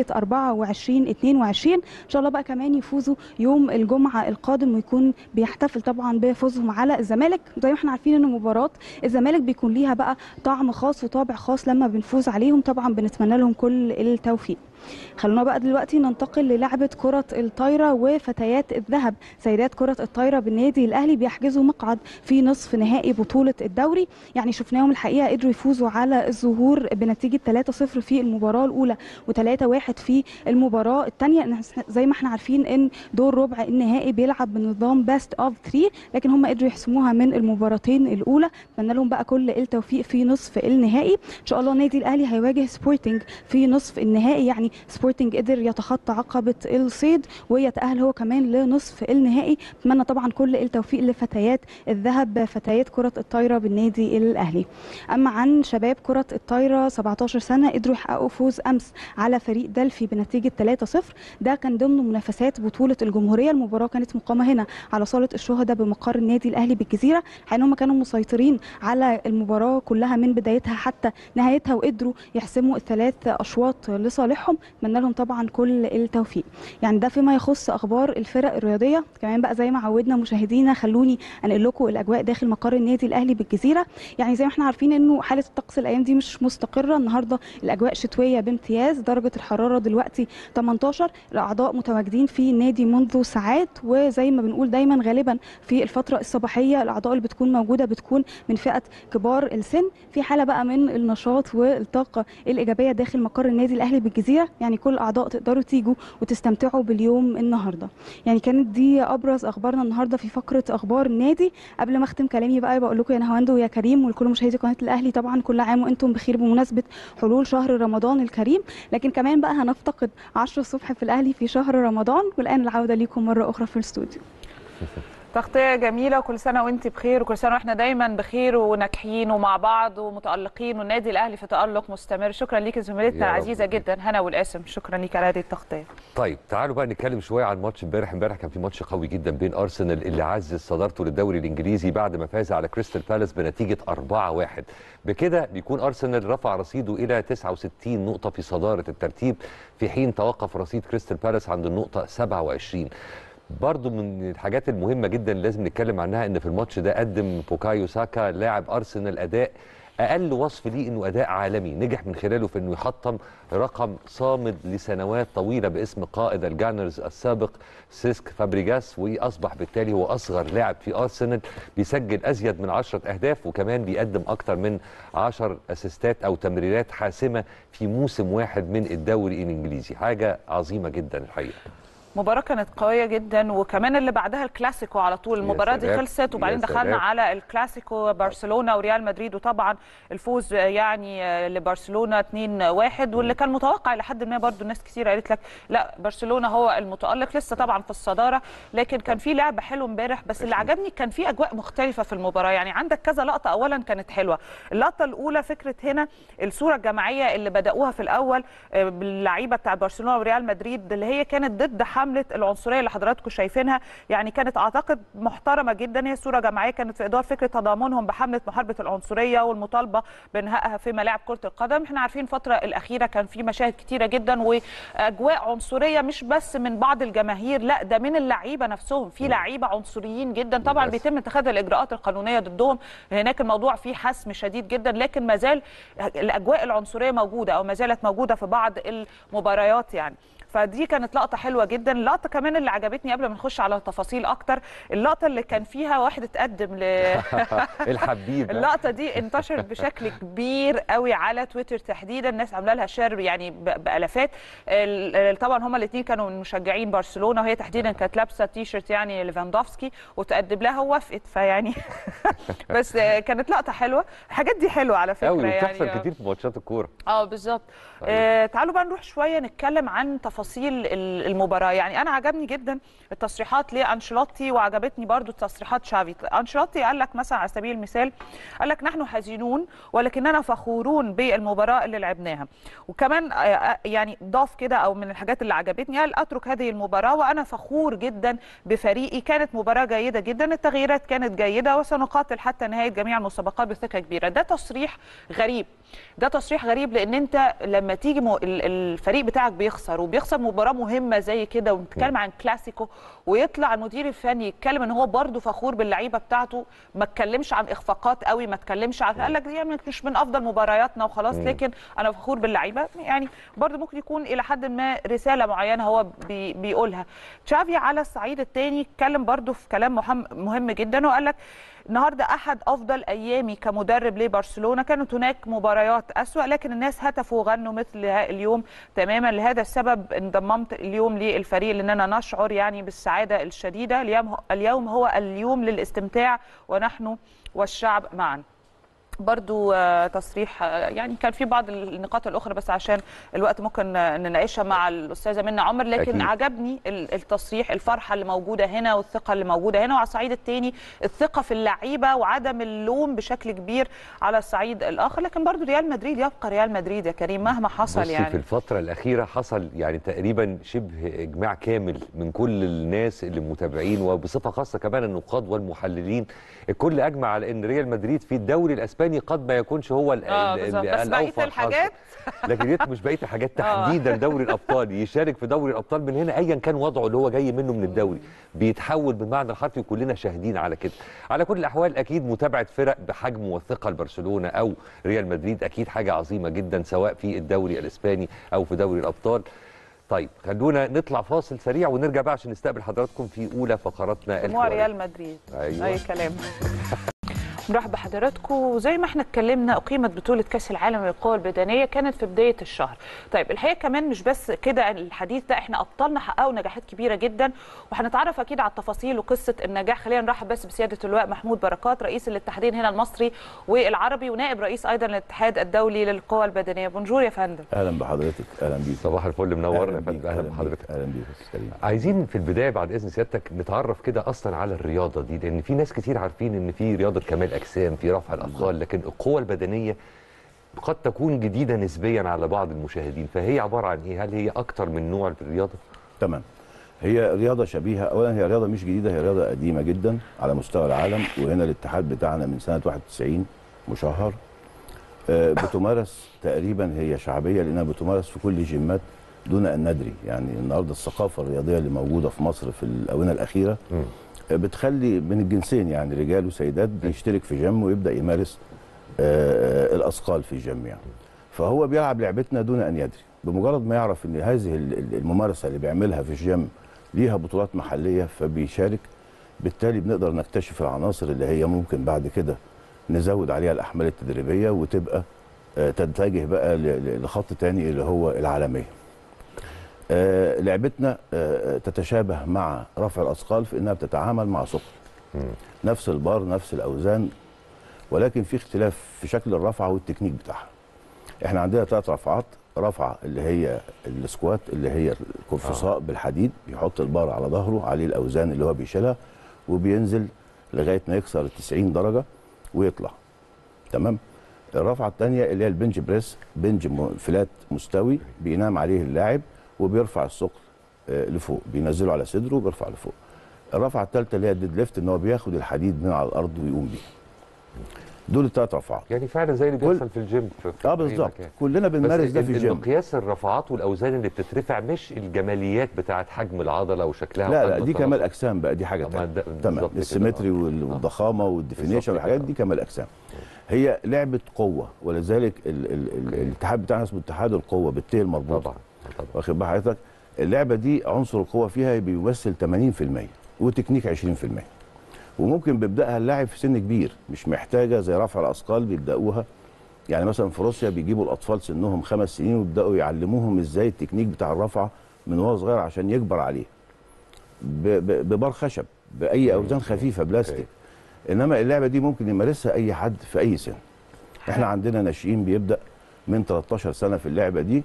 24 22 ان شاء الله بقى كمان يفوزوا يوم الجمعه القادم ويكون بيحتفل طبعا بفوزهم على الزمالك زي ما احنا عارفين ان مباراه الزمالك بيكون ليها بقى طعم خاص وطابع خاص لما بنفوز عليهم طبعا بنتمنى لهم كل التوفيق خلونا بقى دلوقتي ننتقل للعبة كرة الطايرة وفتيات الذهب سيدات كرة الطايرة بالنادي الأهلي بيحجزوا مقعد في نصف نهائي بطولة الدوري يعني شفناهم الحقيقة قدروا يفوزوا على الظهور بنتيجة 3-0 في المباراة الأولى و3-1 في المباراة الثانية زي ما احنا عارفين ان دور ربع النهائي بيلعب بنظام بيست اوف 3 لكن هم قدروا يحسموها من المباراتين الأولى اتمنى لهم بقى كل التوفيق في نصف النهائي ان شاء الله النادي الأهلي هيواجه سبورتنج في نصف النهائي يعني سبورتنج قدر يتخطى عقبة الصيد ويتأهل هو كمان لنصف النهائي اتمنى طبعا كل التوفيق لفتيات الذهب فتيات كرة الطايرة بالنادي الأهلي أما عن شباب كرة الطايرة 17 سنة قدروا يحققوا فوز أمس على فريق دلفي بنتيجة 3-0 ده كان ضمن منافسات بطولة الجمهورية المباراة كانت مقامة هنا على صالة الشهداء بمقر النادي الأهلي بالجزيرة حين هم كانوا مسيطرين على المباراة كلها من بدايتها حتى نهايتها وقدروا يحسموا الثلاث أشواط لصالحهم اتمنى لهم طبعا كل التوفيق يعني ده فيما يخص اخبار الفرق الرياضيه كمان بقى زي ما عودنا مشاهدينا خلوني انقل لكم الاجواء داخل مقر النادي الاهلي بالجزيره يعني زي ما احنا عارفين انه حاله الطقس الايام دي مش مستقره النهارده الاجواء شتويه بامتياز درجه الحراره دلوقتي 18 الاعضاء متواجدين في النادي منذ ساعات وزي ما بنقول دايما غالبا في الفتره الصباحيه الاعضاء اللي بتكون موجوده بتكون من فئه كبار السن في حاله بقى من النشاط والطاقه الايجابيه داخل مقر النادي الاهلي بالجزيره يعني كل الاعضاء تقدروا تيجوا وتستمتعوا باليوم النهارده يعني كانت دي ابرز اخبارنا النهارده في فقره اخبار النادي قبل ما اختم كلامي بقى بقول لكم يا نهاوند ويا كريم ولكل مشاهدي قناه الاهلي طبعا كل عام وانتم بخير بمناسبه حلول شهر رمضان الكريم لكن كمان بقى هنفتقد 10 الصبح في الاهلي في شهر رمضان والان العوده ليكم مره اخرى في الاستوديو تغطية جميلة وكل سنة وانت بخير وكل سنة واحنا دايما بخير وناجحين ومع بعض ومتألقين والنادي الأهلي في تألق مستمر شكرا ليك زميلتنا يا رب. العزيزة جدا هنا والقاسم شكرا ليك على هذه التغطية طيب تعالوا بقى نتكلم شويه عن ماتش امبارح امبارح كان في ماتش قوي جدا بين ارسنال اللي عزز صدارته للدوري الانجليزي بعد ما فاز على كريستال بالاس بنتيجه 4-1 بكده بيكون ارسنال رفع رصيده الى 69 نقطه في صداره الترتيب في حين توقف رصيد كريستال بالاس عند النقطه 27 برضو من الحاجات المهمة جدا اللي لازم نتكلم عنها ان في الماتش ده قدم بوكايو ساكا لاعب ارسنال اداء اقل وصف ليه انه اداء عالمي نجح من خلاله في انه يحطم رقم صامد لسنوات طويله باسم قائد الجانرز السابق سيسك فابريجاس واصبح بالتالي هو اصغر لاعب في ارسنال بيسجل ازيد من 10 اهداف وكمان بيقدم اكتر من 10 اسيستات او تمريرات حاسمه في موسم واحد من الدوري الانجليزي حاجه عظيمه جدا الحقيقه مباراة كانت قوية جدا وكمان اللي بعدها الكلاسيكو على طول المباراة دي سلام. خلصت وبعدين يا دخلنا سلام. على الكلاسيكو برشلونة وريال مدريد وطبعا الفوز يعني لبرشلونة 2-1 واللي كان متوقع لحد ما برضو ناس كتير قالت لك لا برشلونة هو المتألق لسه طبعا في الصدارة لكن كان في لعب حلو امبارح بس اللي عجبني كان في اجواء مختلفة في المباراة يعني عندك كذا لقطة اولا كانت حلوة اللقطة الاولى فكرة هنا الصورة الجماعية اللي بدأوها في الاول آه، باللعيبة بتاع برشلونة وريال مدريد اللي هي كانت ضد حملة العنصرية اللي حضراتكم شايفينها يعني كانت اعتقد محترمة جدا هي صورة جماعية كانت في اطار فكرة تضامنهم بحملة محاربة العنصرية والمطالبة بانهائها في ملاعب كرة القدم احنا عارفين الفترة الأخيرة كان في مشاهد كتيرة جدا واجواء عنصرية مش بس من بعض الجماهير لا ده من اللعيبة نفسهم في لعيبة عنصريين جدا طبعا للأسف. بيتم اتخاذ الاجراءات القانونية ضدهم هناك الموضوع فيه حسم شديد جدا لكن ما زال الاجواء العنصرية موجودة او ما زالت موجودة في بعض المباريات يعني فدي كانت لقطه حلوه جدا اللقطه كمان اللي عجبتني قبل ما نخش على تفاصيل اكتر اللقطه اللي كان فيها واحد اتقدم ل الحبيب اللقطه دي انتشرت بشكل كبير قوي على تويتر تحديدا الناس عامله لها شير يعني ب- بالافات ال- ال- طبعا هما الاثنين كانوا من مشجعين برشلونه وهي تحديدا كانت لابسه تي شيرت يعني ليفاندوفسكي وتقدم لها ووافقت فيعني بس آه، كانت لقطه حلوه الحاجات دي حلوه على فكره قوي يعني وبتحصل آه. كتير في ماتشات الكوره اه بالظبط طيب. آه تعالوا بقى نروح شويه نتكلم عن تفاصيل ال- المباراه يعني انا عجبني جدا التصريحات لانشيلوتي وعجبتني برضو تصريحات شافي انشيلوتي قال لك مثلا على سبيل المثال قال لك نحن حزينون ولكننا فخورون بالمباراه اللي لعبناها وكمان آه، آه، يعني ضاف كده او من الحاجات اللي عجبتني قال اترك هذه المباراه وانا فخور جدا بفريقي كانت مباراه جيده جدا التغييرات كانت جيده وسنقاتل حتى نهايه جميع المسابقات بثقه كبيره ده تصريح غريب ده تصريح غريب لان انت لما تيجي م... ال- الفريق بتاعك بيخسر وبيخسر مباراه مهمه زي كده وبنتكلم عن كلاسيكو ويطلع المدير الفني يتكلم ان هو برده فخور باللعيبه بتاعته ما اتكلمش عن اخفاقات قوي ما اتكلمش عن قال لك دي يعني مش من افضل مبارياتنا وخلاص مم. لكن انا فخور باللعيبه يعني برده ممكن يكون الى حد ما رساله معينه هو بي... بيقولها تشافي على الصعيد الثاني اتكلم برده في كلام مهم, مهم جدا وقال لك النهارده احد افضل ايامي كمدرب لبرشلونه كانت هناك مباريات اسوا لكن الناس هتفوا وغنوا مثل ها- اليوم تماما لهذا السبب انضممت اليوم للفريق لاننا نشعر يعني بالسعاده الشديده اليوم اليوم هو اليوم للاستمتاع ونحن والشعب معا برضو آه، تصريح آه، يعني كان في بعض النقاط الاخرى بس عشان الوقت ممكن آه، نناقشها مع الاستاذه منى عمر لكن أكيد. عجبني ال- التصريح الفرحه اللي موجوده هنا والثقه اللي موجوده هنا وعلى الصعيد الثاني الثقه في اللعيبه وعدم اللوم بشكل كبير على الصعيد الاخر لكن برضو ريال مدريد يبقى ريال مدريد يا كريم مهما حصل بصي يعني في الفترة الأخيرة حصل يعني تقريبا شبه إجماع كامل من كل الناس اللي متابعين وبصفة خاصة كمان النقاد والمحللين الكل أجمع على أن ريال مدريد في الدوري الأسباني قد ما يكونش هو ال- اه ال- بالظبط ال- بس بقيه الأوفر حظاً. الحاجات لكن ديت مش بقيه الحاجات آه. تحديدا دوري الابطال يشارك في دوري الابطال من هنا ايا كان وضعه اللي هو جاي منه من الدوري بيتحول بالمعنى الحرفي وكلنا شاهدين على كده على كل الاحوال اكيد متابعه فرق بحجم والثقه لبرشلونه او ريال مدريد اكيد حاجه عظيمه جدا سواء في الدوري الاسباني او في دوري الابطال طيب خلونا نطلع فاصل سريع ونرجع بقى عشان نستقبل حضراتكم في اولى فقراتنا جمهور الحوارية. ريال مدريد أيوة. اي كلام نرحب بحضراتكم وزي ما احنا اتكلمنا اقيمت بطوله كاس العالم للقوى البدنيه كانت في بدايه الشهر طيب الحقيقه كمان مش بس كده الحديث ده احنا ابطالنا حققوا نجاحات كبيره جدا وهنتعرف اكيد على التفاصيل وقصه النجاح خلينا نرحب بس بسياده اللواء محمود بركات رئيس الاتحادين هنا المصري والعربي ونائب رئيس ايضا الاتحاد الدولي للقوى البدنيه بونجور يا فندم اهلا بحضرتك اهلا بيك صباح الفل منورنا أهلاً يا بيك، فندم اهلا أهلاً بحضرتك بيك، اهلا بيك يا أستاذ كريم عايزين في البدايه بعد اذن سيادتك نتعرف كده اصلا على الرياضه دي لان في ناس كتير عارفين ان في رياضه كمال اجسام في رفع الاثقال لكن القوه البدنيه قد تكون جديده نسبيا على بعض المشاهدين فهي عباره عن ايه هل هي اكتر من نوع في الرياضه تمام هي رياضه شبيهه اولا هي رياضه مش جديده هي رياضه قديمه جدا على مستوى العالم وهنا الاتحاد بتاعنا من سنه 91 مشهر آه، بتمارس تقريبا هي شعبيه لانها بتمارس في كل الجيمات دون ان ندري يعني النهارده الثقافه الرياضيه اللي موجوده في مصر في الاونه الاخيره آه، بتخلي من الجنسين يعني رجال وسيدات بيشترك في جيم ويبدا يمارس آه، الاثقال في الجيم يعني فهو بيلعب لعبتنا دون ان يدري بمجرد ما يعرف ان هذه ال- ال- الممارسه اللي بيعملها في الجيم ليها بطولات محليه فبيشارك بالتالي بنقدر نكتشف العناصر اللي هي ممكن بعد كده نزود عليها الاحمال التدريبيه وتبقى آه، تتجه بقى ل- ل- لخط تاني اللي هو العالميه آه، لعبتنا آه، تتشابه مع رفع الاثقال في انها بتتعامل مع ثقل نفس البار نفس الاوزان ولكن في اختلاف في شكل الرفعه والتكنيك بتاعها احنا عندنا ثلاث رفعات رفعه اللي هي السكوات اللي هي القرفصاء بالحديد بيحط البار على ظهره عليه الاوزان اللي هو بيشيلها وبينزل لغايه ما يكسر ال 90 درجه ويطلع تمام الرفعه الثانيه اللي هي البنج بريس بنج م- فلات مستوي بينام عليه اللاعب وبيرفع الثقل آه، لفوق بينزله على صدره وبيرفع لفوق الرفعه الثالثه اللي هي الديد ليفت ان هو بياخد الحديد من على الارض ويقوم بيه دول الثلاث رفعات يعني فعلا زي اللي بيحصل في الجيم في في اه أي بالظبط مكان. كلنا بنمارس بس ده في ال- الجيم مقياس الرفعات والاوزان اللي بتترفع مش الجماليات بتاعه حجم العضله وشكلها لا لا وحجم دي التناسق. كمال اجسام بقى دي حاجه طب ما تانية ده- تمام بالظبط كده. السيمتري وال- والضخامه والديفينيشن والحاجات دي كمال اجسام هي لعبه قوه ولذلك ال ال ال الاتحاد بتاعنا اسمه اتحاد القوه بالتي المربوطه طبعا واخد بال حضرتك اللعبه دي عنصر القوه فيها بيمثل 80% وتكنيك 20% وممكن بيبداها اللاعب في سن كبير مش محتاجه زي رفع الاثقال بيبداوها يعني مثلا في روسيا بيجيبوا الاطفال سنهم خمس سنين ويبداوا يعلموهم ازاي التكنيك بتاع الرفعه من وهو صغير عشان يكبر عليه ب- ب- ببار خشب باي اوزان خفيفه بلاستيك انما اللعبه دي ممكن يمارسها اي حد في اي سن احنا عندنا ناشئين بيبدا من 13 سنه في اللعبه دي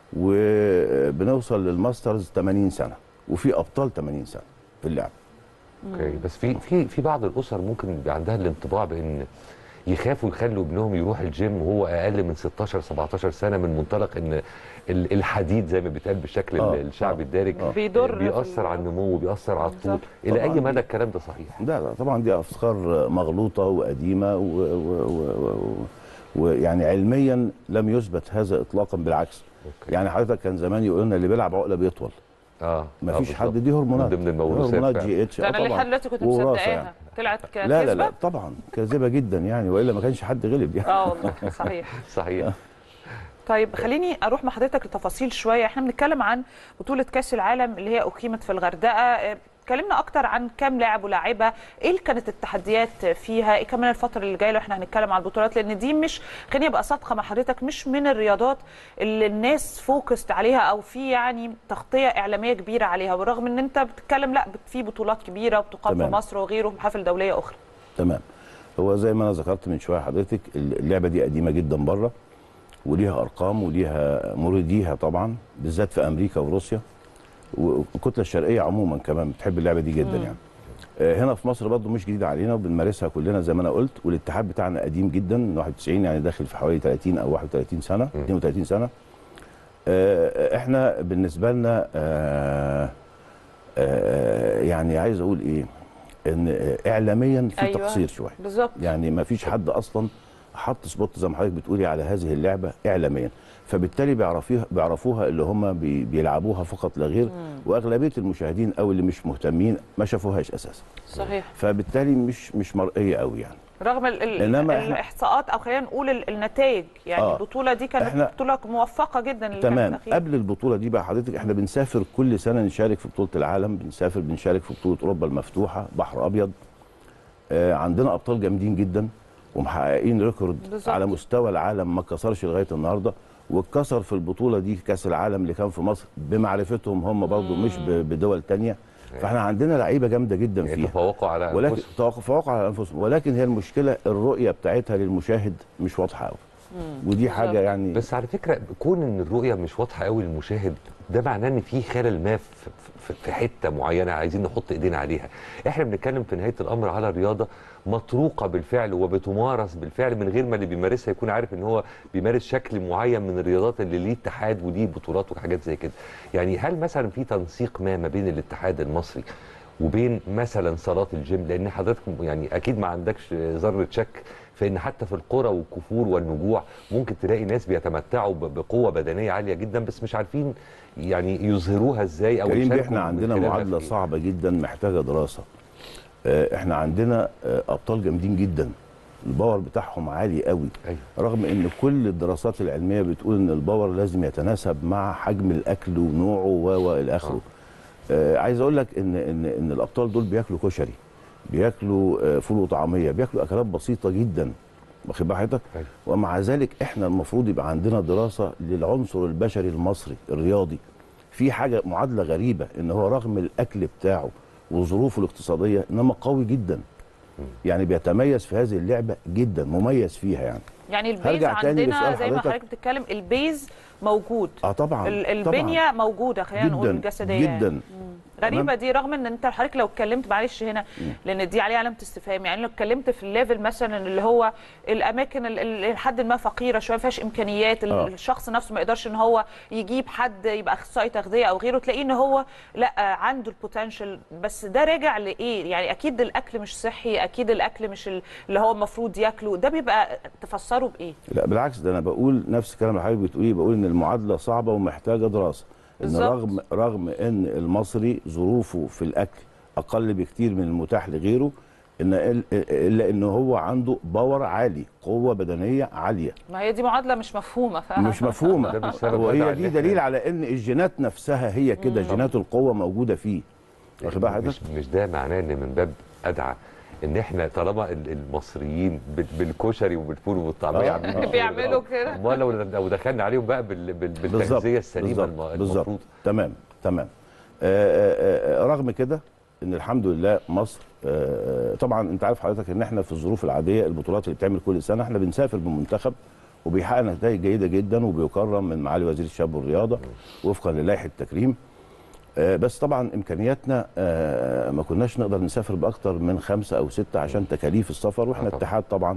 وبنوصل للماسترز 80 سنه وفي ابطال 80 سنه في اللعبه اوكي بس في في في بعض الاسر ممكن يبقى عندها الانطباع بان يخافوا يخلوا ابنهم يروح الجيم وهو اقل من 16 17 سنه من منطلق ان ال- الحديد زي ما بيتقال بالشكل آه، ال- الشعبي الدارج بيضر في بيأثر على النمو بيأثر على الطول الى طبعاً اي دي- مدى الكلام ده صحيح لا لا طبعا دي افكار مغلوطه وقديمه و- و- و- و- ويعني علميا لم يثبت هذا اطلاقا بالعكس أوكي. يعني حضرتك كان زمان يقول لنا اللي بيلعب عقله بيطول اه ما آه، فيش حد بالظبط. دي هرمونات من ضمن الموروثات هرمونات فعلا. جي اتش ده انا لحد دلوقتي كنت ووراثة مصدقاها يعني. طلعت كذبه لا لا لا طبعا كاذبه جدا يعني والا ما كانش حد غلب يعني اه والله صحيح صحيح طيب خليني اروح مع حضرتك لتفاصيل شويه احنا بنتكلم عن بطوله كاس العالم اللي هي اقيمت في الغردقه اه، اتكلمنا اكتر عن كام لاعب ولاعيبه ايه اللي كانت التحديات فيها ايه كمان الفتره اللي جايه لو احنا هنتكلم عن البطولات لان دي مش خليني ابقى صادقه مع حضرتك مش من الرياضات اللي الناس فوكست عليها او في يعني تغطيه اعلاميه كبيره عليها بالرغم ان انت بتتكلم لا في بطولات كبيره وبتقام في تمام. مصر وغيره ومحافل دوليه اخرى تمام هو زي ما انا ذكرت من شويه حضرتك اللعبه دي قديمه جدا بره وليها ارقام وليها مريديها طبعا بالذات في امريكا وروسيا والكتله الشرقيه عموما كمان بتحب اللعبه دي جدا مم. يعني آه، هنا في مصر برضو مش جديده علينا وبنمارسها كلنا زي ما انا قلت والاتحاد بتاعنا قديم جدا من 91 يعني داخل في حوالي 30 او 31 سنه 32 سنه آه، احنا بالنسبه لنا آه، آه، يعني عايز اقول ايه ان آه، اعلاميا في أيوة، تقصير شويه بالظبط يعني ما فيش حد اصلا حط سبوت زي ما حضرتك بتقولي على هذه اللعبه اعلاميا فبالتالي بيعرفوها بيعرفوها اللي هم بي بيلعبوها فقط لا غير واغلبيه المشاهدين او اللي مش مهتمين ما شافوهاش اساسا صحيح فبالتالي مش مش مرئيه قوي يعني رغم ال ال إنما إحنا- الاحصاءات او خلينا نقول ال- النتائج يعني آه. البطوله دي كانت إحنا- بطوله موفقه جدا اللي كانت تمام الأخيرة. قبل البطوله دي بقى حضرتك احنا بنسافر كل سنه نشارك في بطوله العالم بنسافر بنشارك في بطوله اوروبا المفتوحه بحر ابيض آه عندنا ابطال جامدين جدا ومحققين ريكورد بالظبط. على مستوى العالم ما اتكسرش لغايه النهارده واتكسر في البطوله دي كاس العالم اللي كان في مصر بمعرفتهم هم برضه مش ب- بدول تانية فاحنا عندنا لعيبه جامده جدا فيها يتفوقوا على ولكن أنفسهم. تفوقوا على انفسهم ولكن هي المشكله الرؤيه بتاعتها للمشاهد مش واضحه قوي ودي حاجه يعني بس على فكره كون ان الرؤيه مش واضحه قوي للمشاهد ده معناه ان في خلل ما في, في- في حته معينه عايزين نحط ايدينا عليها احنا بنتكلم في نهايه الامر على رياضه مطروقه بالفعل وبتمارس بالفعل من غير ما اللي بيمارسها يكون عارف ان هو بيمارس شكل معين من الرياضات اللي ليه اتحاد وليه بطولات وحاجات زي كده يعني هل مثلا في تنسيق ما ما بين الاتحاد المصري وبين مثلا صالات الجيم لان حضرتك يعني اكيد ما عندكش ذره شك في ان حتى في القرى والكفور والنجوع ممكن تلاقي ناس بيتمتعوا ب- بقوه بدنيه عاليه جدا بس مش عارفين يعني يظهروها ازاي او كريم يشاركوا احنا من عندنا خلالها معادله في إيه. صعبه جدا محتاجه دراسه آه، احنا عندنا آه، ابطال جامدين جدا الباور بتاعهم عالي قوي أيوة. رغم ان كل الدراسات العلميه بتقول ان الباور لازم يتناسب مع حجم الاكل ونوعه و و الى اخره آه عايز اقول لك ان ان ان الابطال دول بياكلوا كشري بياكلوا آه، فول وطعميه بياكلوا اكلات بسيطه جدا واخد بال حضرتك ومع ذلك احنا المفروض يبقى عندنا دراسه للعنصر البشري المصري الرياضي في حاجه معادله غريبه ان هو رغم الاكل بتاعه وظروفه الاقتصاديه انما قوي جدا يعني بيتميز في هذه اللعبه جدا مميز فيها يعني يعني البيز هرجع تاني عندنا لسؤال زي ما حضرتك. حضرتك بتتكلم البيز موجود اه طبعا ال- طبعا البنيه موجوده خلينا نقول جدا الجسديه يعني. جدا مم. غريبه تمام. دي رغم ان انت حضرتك لو اتكلمت معلش هنا لان دي عليه علامه استفهام يعني لو اتكلمت في الليفل مثلا اللي هو الاماكن ال- ال- لحد ما فقيره شويه ما فيهاش امكانيات ال- آه. الشخص نفسه ما يقدرش ان هو يجيب حد يبقى اخصائي تغذيه او غيره تلاقيه ان هو لا عنده البوتنشال بس ده راجع لايه يعني اكيد الاكل مش صحي اكيد الاكل مش ال- اللي هو المفروض ياكله ده بيبقى تفسره بايه لا بالعكس ده انا بقول نفس الكلام اللي حضرتك بتقوليه بقول ان المعادله صعبه ومحتاجه دراسه ان بالظبط. رغم رغم ان المصري ظروفه في الاكل اقل بكتير من المتاح لغيره ان ال- الا ان هو عنده باور عالي قوه بدنيه عاليه ما هي دي معادله مش مفهومه ف... مش مفهومه ده بسبب وهي بدع دي اللي إحنا- دليل على ان الجينات نفسها هي كده مم. جينات القوه موجوده فيه واخد بال حضرتك مش, مش ده معناه ان من باب ادعى ان احنا طالما ال- المصريين بال- بالكشري وبالفول والطعميه آه، عاملين آه. الشغل بيعملوا ده. كده. امال لو لو دخلنا عليهم بقى بال- بال- بالظبط بالتغذيه السليمه الم- بالظبط بالظبط المفروض تمام تمام آه، آه، آه، رغم كده ان الحمد لله مصر آه، طبعا انت عارف حضرتك ان احنا في الظروف العاديه البطولات اللي بتعمل كل سنه احنا بنسافر بالمنتخب وبيحقق نتائج جيده جدا وبيكرم من معالي وزير الشباب والرياضه وفقا للائحه التكريم آه، بس طبعا امكانياتنا آه، ما كناش نقدر نسافر باكتر من خمسه او سته عشان تكاليف السفر واحنا اتحاد طبعا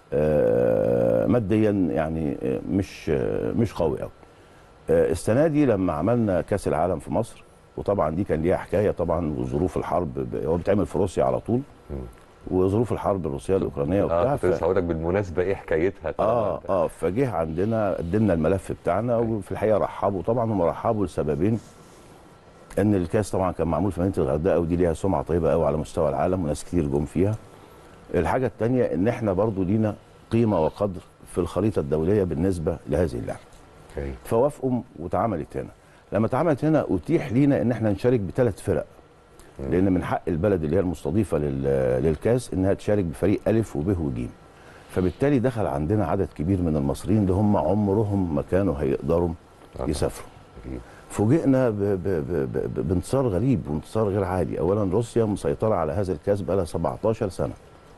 آه، ماديا يعني آه، مش آه، مش قوي قوي آه، السنه دي لما عملنا كاس العالم في مصر وطبعا دي كان ليها حكايه طبعا وظروف الحرب ب- هو بيتعمل في روسيا على طول وظروف الحرب الروسيه الاوكرانيه وبتاع اه كنت لسه هقول لك بالمناسبه ايه حكايتها اه اه فجه عندنا قدمنا الملف بتاعنا وفي الحقيقه رحبوا طبعا هم رحبوا لسببين ان الكاس طبعا كان معمول في مدينه الغردقه ودي ليها سمعه طيبه قوي على مستوى العالم وناس كتير جم فيها الحاجه الثانيه ان احنا برضو لينا قيمه وقدر في الخريطه الدوليه بالنسبه لهذه اللعبه أوكي. فوافقوا واتعملت هنا لما اتعملت هنا اتيح لينا ان احنا نشارك بثلاث فرق لان من حق البلد اللي هي المستضيفه لل- للكاس انها تشارك بفريق الف وب وج فبالتالي دخل عندنا عدد كبير من المصريين اللي هم عمرهم ما كانوا هيقدروا يسافروا فوجئنا ب- ب- ب- ب- بانتصار غريب وانتصار غير عادي اولا روسيا مسيطره على هذا الكاس بقى لها 17 سنه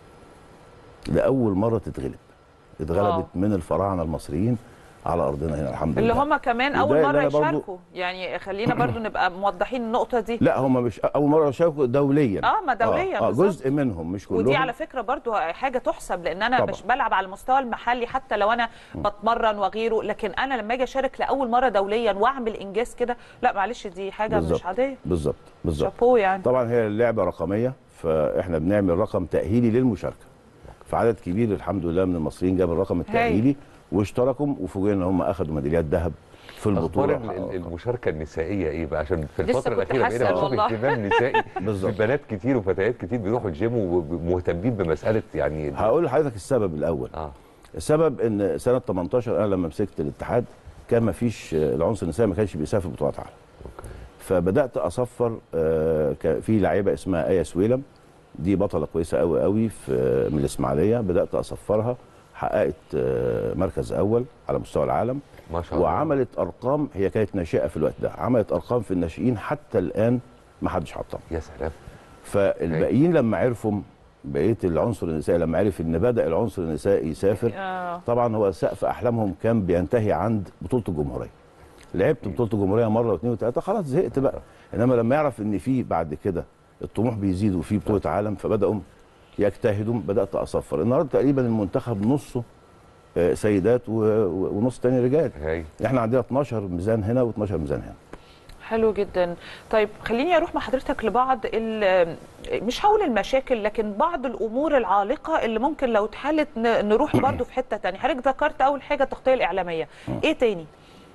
لاول مره تتغلب اتغلبت من الفراعنه المصريين على ارضنا هنا الحمد اللي لله هم كمان وده اول اللي مره أنا برضو- يشاركوا يعني خلينا برضو نبقى موضحين النقطه دي لا هم مش اول مره يشاركوا دوليا اه ما دوليا اه, آه بالظبط. جزء منهم مش كلهم ودي على فكره برضو حاجه تحسب لان انا طبعا. مش بلعب على المستوى المحلي حتى لو انا بتمرن وغيره لكن انا لما اجي اشارك لاول مره دوليا واعمل انجاز كده لا معلش دي حاجه مش بالظبط. عاديه بالظبط بالظبط شابوه يعني طبعا هي اللعبه رقميه فاحنا بنعمل رقم تاهيلي للمشاركه فعدد كبير الحمد لله من المصريين جاب الرقم التاهيلي واشتركوا وفوجئنا ان هم اخذوا ميداليات ذهب في اخبار البطوله ال- ال- المشاركه النسائيه ايه بقى عشان في لسه الفتره كنت الاخيره حاسة بقينا نشوف والله. اهتمام نسائي بالظبط. في بنات كتير وفتيات كتير بيروحوا الجيم ومهتمين بمساله يعني هقول لحضرتك السبب الاول آه. السبب ان سنه 18 انا لما مسكت الاتحاد كان ما فيش العنصر النسائي ما كانش بيسافر بطولات عالم فبدات اصفر آه، ك- في لعيبه اسمها ايه سويلم دي بطله كويسه قوي قوي في من الاسماعيليه بدات اصفرها حققت آه، مركز اول على مستوى العالم ما شاء الله. وعملت ارقام هي كانت ناشئه في الوقت ده عملت ارقام في الناشئين حتى الان ما حدش حطها يا سلام فالباقيين لما عرفوا بقيه العنصر النسائي لما عرف ان بدا العنصر النسائي يسافر آه. طبعا هو سقف احلامهم كان بينتهي عند بطوله الجمهوريه لعبت بطوله الجمهوريه مره واثنين وثلاثه خلاص زهقت بقى انما لما يعرف ان في بعد كده الطموح بيزيد وفي بطوله عالم فبداوا يجتهدوا بدات اصفر النهارده تقريبا المنتخب نصه آه، سيدات و- و- ونص تاني رجال هاي. احنا عندنا 12 ميزان هنا و12 ميزان هنا حلو جدا طيب خليني اروح مع حضرتك لبعض ال- مش هقول المشاكل لكن بعض الامور العالقه اللي ممكن لو اتحلت ن- نروح برضو في حته تانية حضرتك ذكرت اول حاجه التغطيه الاعلاميه ايه تاني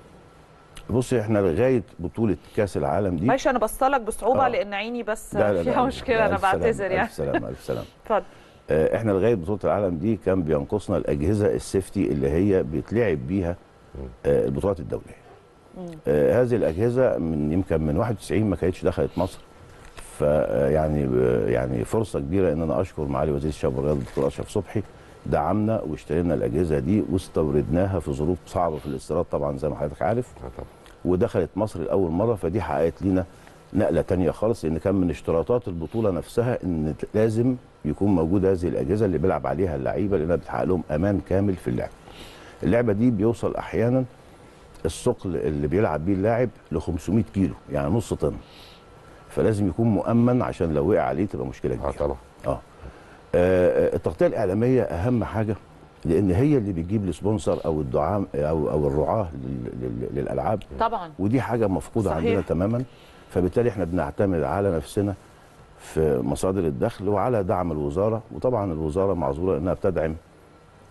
بصي احنا لغايه بطوله كاس العالم دي معلش انا بصلك بصعوبه آه. لان عيني بس لا لا لا فيها مشكله لا، انا ألف سلامة، بعتذر يعني الف سلامه الف سلامه اتفضل آه، احنا لغايه بطوله العالم دي كان بينقصنا الاجهزه السيفتي اللي هي بيتلعب بيها آه، البطولات الدوليه آه، هذه الاجهزه من يمكن من 91 ما كانتش دخلت مصر فيعني يعني فرصه كبيره ان انا اشكر معالي وزير الشباب والرياضه الدكتور اشرف صبحي دعمنا واشترينا الاجهزه دي واستوردناها في ظروف صعبه في الاستيراد طبعا زي ما حضرتك عارف ودخلت مصر لاول مره فدي حققت لنا نقله تانية خالص لان كان من اشتراطات البطوله نفسها ان لازم يكون موجود هذه الاجهزه اللي بيلعب عليها اللعيبه لانها بتحقق لهم امان كامل في اللعب. اللعبه دي بيوصل احيانا الثقل اللي بيلعب بيه اللاعب ل 500 كيلو يعني نص طن. فلازم يكون مؤمن عشان لو وقع عليه تبقى مشكله كبيره. اه طبعا. اه آه، التغطيه الاعلاميه اهم حاجه لان هي اللي بتجيب السبونسر او الدعام او او الرعاه لل- لل- للالعاب طبعا ودي حاجه مفقوده صحيح. عندنا تماما فبالتالي احنا بنعتمد على نفسنا في مصادر الدخل وعلى دعم الوزاره وطبعا الوزاره معذوره انها بتدعم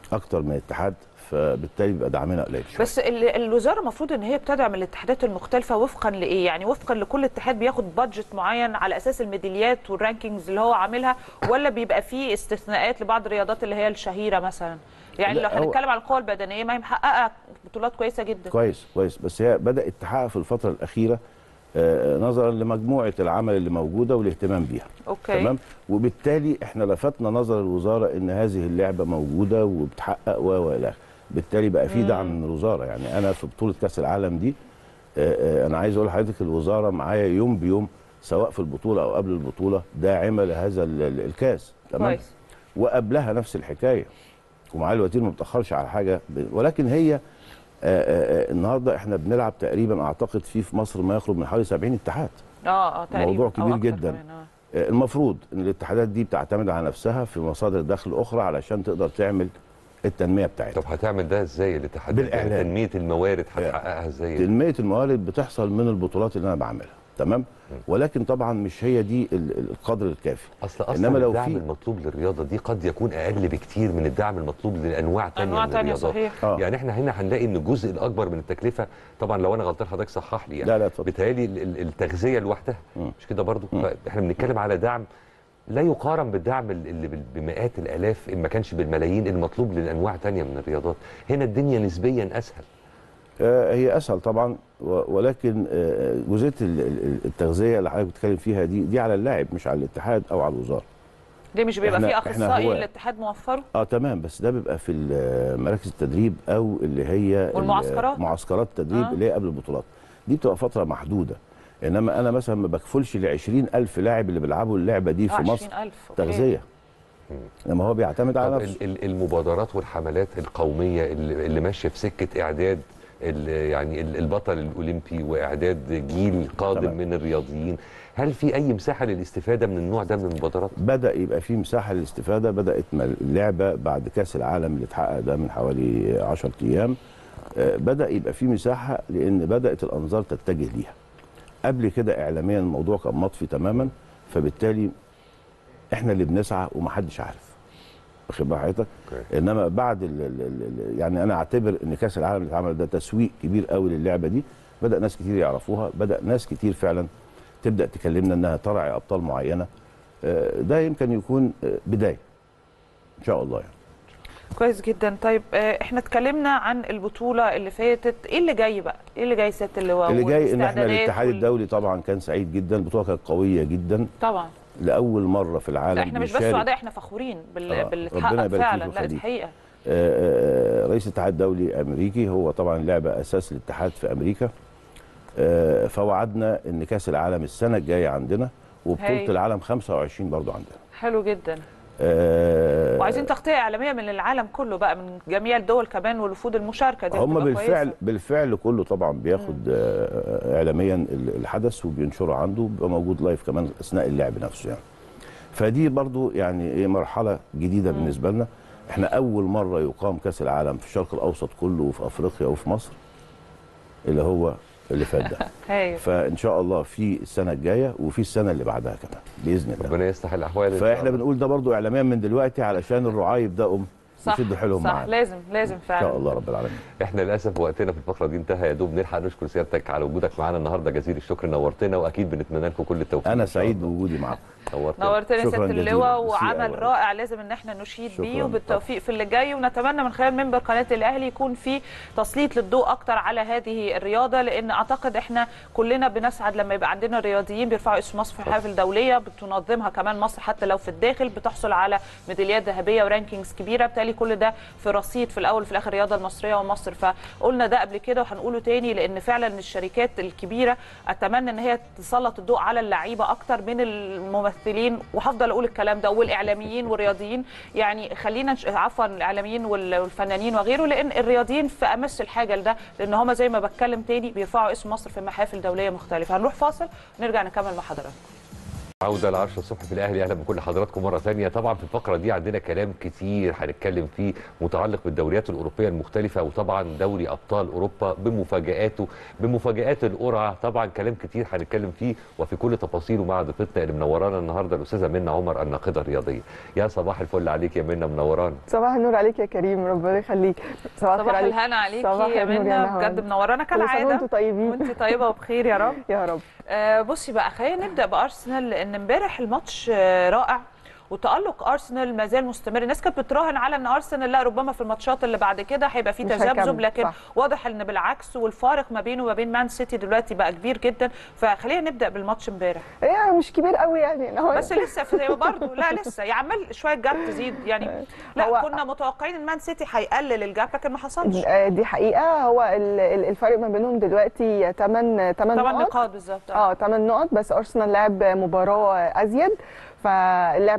اكتر من الاتحاد فبالتالي بيبقى دعمنا قليل شويه بس ال- الوزاره المفروض ان هي بتدعم الاتحادات المختلفه وفقا لايه يعني وفقا لكل اتحاد بياخد بادجت معين على اساس الميداليات والرانكينجز اللي هو عاملها ولا بيبقى فيه استثناءات لبعض الرياضات اللي هي الشهيره مثلا يعني لا، لو هو- هنتكلم على القوى البدنيه ما هي محققه بطولات كويسه جدا كويس كويس بس هي بدات تحقق في الفتره الاخيره آه، نظرا لمجموعه العمل اللي موجوده والاهتمام بيها اوكي تمام وبالتالي احنا لفتنا نظر الوزاره ان هذه اللعبه موجوده وبتحقق و و الى آخره. بالتالي بقى في مم. دعم من الوزاره يعني انا في بطوله كاس العالم دي آه، آه، انا عايز اقول لحضرتك الوزاره معايا يوم بيوم سواء في البطوله او قبل البطوله داعمه لهذا ال- ال- الكاس تمام كويس وقبلها نفس الحكايه ومعالي الوزير ما بتاخرش على حاجه ب- ولكن هي آه، آه، آه، النهارده احنا بنلعب تقريبا اعتقد في في مصر ما يقرب من حوالي 70 اتحاد اه اه تقريبا موضوع أو كبير أكتر جدا كمان، آه. آه، المفروض ان الاتحادات دي بتعتمد على نفسها في مصادر دخل اخرى علشان تقدر تعمل التنميه بتاعتها طب هتعمل ده ازاي الاتحاد بالإعلان. تنميه الموارد هتحققها ازاي تنميه الموارد بتحصل من البطولات اللي انا بعملها تمام ولكن طبعا مش هي دي ال- ال- القدر الكافي اصل اصلا انما لو الدعم في المطلوب للرياضه دي قد يكون اقل بكتير من الدعم المطلوب لانواع تانية أنواع من تانية، الرياضات صحيح. آه. يعني احنا هنا هنلاقي ان الجزء الاكبر من التكلفه طبعا لو انا غلطان حضرتك صحح لي يعني لا لا اتفضل بيتهيألي ال- ال- التغذيه لوحدها مم. مش كده برضو مم. احنا بنتكلم على دعم لا يقارن بالدعم ال- اللي بال- بمئات الالاف ان ما كانش بالملايين المطلوب لانواع تانية من الرياضات هنا الدنيا نسبيا اسهل آه، هي اسهل طبعا و- ولكن آه، جزئيه ال- ال- التغذيه اللي حضرتك بتتكلم فيها دي دي على اللاعب مش على الاتحاد او على الوزاره ليه مش بيبقى إحنا- فيه إحنا اخصائي هو- الاتحاد موفره اه تمام بس ده بيبقى في ال- مراكز التدريب او اللي هي ال- والمعسكرات؟ معسكرات التدريب آه. اللي هي قبل البطولات دي بتبقى فتره محدوده انما انا مثلا ما بكفلش ل 20000 لاعب اللي بيلعبوا اللعبه دي آه، في مصر 20,000 أوكي. تغذيه انما هو بيعتمد على طب نفسه ال- ال- المبادرات والحملات القوميه اللي اللي ماشيه في سكه اعداد ال- يعني ال- البطل الاولمبي واعداد جيل قادم تمام. من الرياضيين هل في اي مساحه للاستفاده من النوع ده من المبادرات بدا يبقى في مساحه للاستفاده بدات م- اللعبه بعد كاس العالم اللي اتحقق ده من حوالي 10 ايام آه، بدا يبقى في مساحه لان بدات الانظار تتجه ليها قبل كده اعلاميا الموضوع كان مطفي تماما فبالتالي احنا اللي بنسعى ومحدش عارف واخد بال حضرتك انما بعد ال ال ال يعني انا اعتبر ان كاس العالم اللي اتعمل ده تسويق كبير قوي للعبه دي بدا ناس كتير يعرفوها بدا ناس كتير فعلا تبدا تكلمنا انها ترعي ابطال معينه آه، ده يمكن يكون آه، بدايه ان شاء الله يعني كويس جدا طيب آه، احنا اتكلمنا عن البطوله اللي فاتت ايه اللي جاي بقى ايه اللي جاي سياده اللواء اللي جاي ان احنا والاستعدادات الاتحاد وال- الدولي طبعا كان سعيد جدا البطوله كانت قويه جدا طبعا لاول مره في العالم لا احنا مش بس بيشارك- سعداء احنا فخورين بال... آه، باللي ربنا اتحقق يبارك فيك فعلا لا دي ويخليك. حقيقه آه، آه، رئيس الاتحاد الدولي امريكي هو طبعا لعبه اساس الاتحاد في امريكا آه، فوعدنا ان كاس العالم السنه الجايه عندنا وبطوله هاي. العالم 25 برضو عندنا حلو جدا آه، وعايزين تغطيه اعلاميه من العالم كله بقى من جميع الدول كمان والوفود المشاركه دي هم هتبقى بالفعل كويسة. بالفعل كله طبعا بياخد آه، اعلاميا ال- الحدث وبينشره عنده بيبقى موجود لايف كمان اثناء اللعب نفسه يعني فدي برضو يعني ايه مرحله جديده بالنسبه لنا احنا اول مره يقام كاس العالم في الشرق الاوسط كله وفي افريقيا وفي مصر اللي هو اللي فات ده هايل فان شاء الله في السنه الجايه وفي السنه اللي بعدها كمان باذن الله ربنا يصلح الاحوال إن شاء فاحنا الله. بنقول ده برضو اعلاميا من دلوقتي علشان الرعاة يبداوا صح يشدوا حيلهم صح معانا لازم لازم ان فعلا شاء الله رب العالمين احنا للاسف وقتنا في الفقره دي انتهى يا دوب نلحق نشكر سيادتك على وجودك معانا النهارده جزيل الشكر نورتنا واكيد بنتمنى لكم كل التوفيق انا إن شاء سعيد الله. بوجودي معاكم نورتنا نورتنا يا شكراً سياده جزيلاً. اللواء ميرسي وعمل أوي. رائع لازم ان احنا نشيد بيه شكراً. وبالتوفيق في اللي جاي ونتمنى من خلال منبر قناه الاهلي يكون في تسليط للضوء اكتر على هذه الرياضه لان اعتقد احنا كلنا بنسعد لما يبقى عندنا رياضيين بيرفعوا اسم مصر في الحافل الدوليه بتنظمها كمان مصر حتى لو في الداخل بتحصل على ميداليات ذهبيه ورانكينجز كبيره بالتالي كل ده في رصيد في الاول وفي الاخر الرياضه المصريه ومصر فقلنا ده قبل كده وهنقوله تاني لان فعلا الشركات الكبيره اتمنى ان هي تسلط الضوء على اللعيبه اكتر من الممثلين وهفضل اقول الكلام ده والاعلاميين والرياضيين يعني خلينا نش... عفوا الاعلاميين وال- والفنانين وغيره لان الرياضيين في امس الحاجه لده لان هم زي ما بتكلم تاني بيرفعوا اسم مصر في محافل دوليه مختلفه هنروح فاصل ونرجع نكمل مع حضراتكم عودة ل 10 الصبح في الأهلي أهلا بكل حضراتكم مرة ثانية طبعا في الفقرة دي عندنا كلام كتير هنتكلم فيه متعلق بالدوريات الأوروبية المختلفة وطبعا دوري أبطال أوروبا بمفاجآته بمفاجآت القرعة طبعا كلام كتير هنتكلم فيه وفي كل تفاصيله مع ضيفتنا اللي منورانا النهاردة الأستاذة منى عمر الناقدة الرياضية يا صباح الفل عليك يا منى منورانا صباح النور عليك يا كريم ربنا يخليك صباح, صباح الهنا عليكي صباح يا النور منى نهاوند. بجد منورانا كل سنة كالعاده وانتوا طيبين وانت طيبه وبخير يا رب يا رب آه بصي بقى خلينا نبدا بارسنال لان امبارح الماتش آه رائع وتألق ارسنال ما زال مستمر الناس كانت بتراهن على ان ارسنال لا ربما في الماتشات اللي بعد كده هيبقى في مش تذبذب هيكمل، لكن صح. واضح ان بالعكس والفارق ما بينه وما بين مان سيتي دلوقتي بقى كبير جدا فخلينا نبدا بالماتش امبارح هي مش كبير قوي يعني هو بس لسه في برضه لا لسه يعمل شويه جاب تزيد يعني لا هو- كنا متوقعين ان مان سيتي هيقلل الجاب لكن ما حصلش آه، دي حقيقه هو ال- ال- الفرق ما بينهم دلوقتي 8 8 8 نقط نقاط بالظبط اه 8 نقط بس ارسنال لعب مباراه ازيد فلعب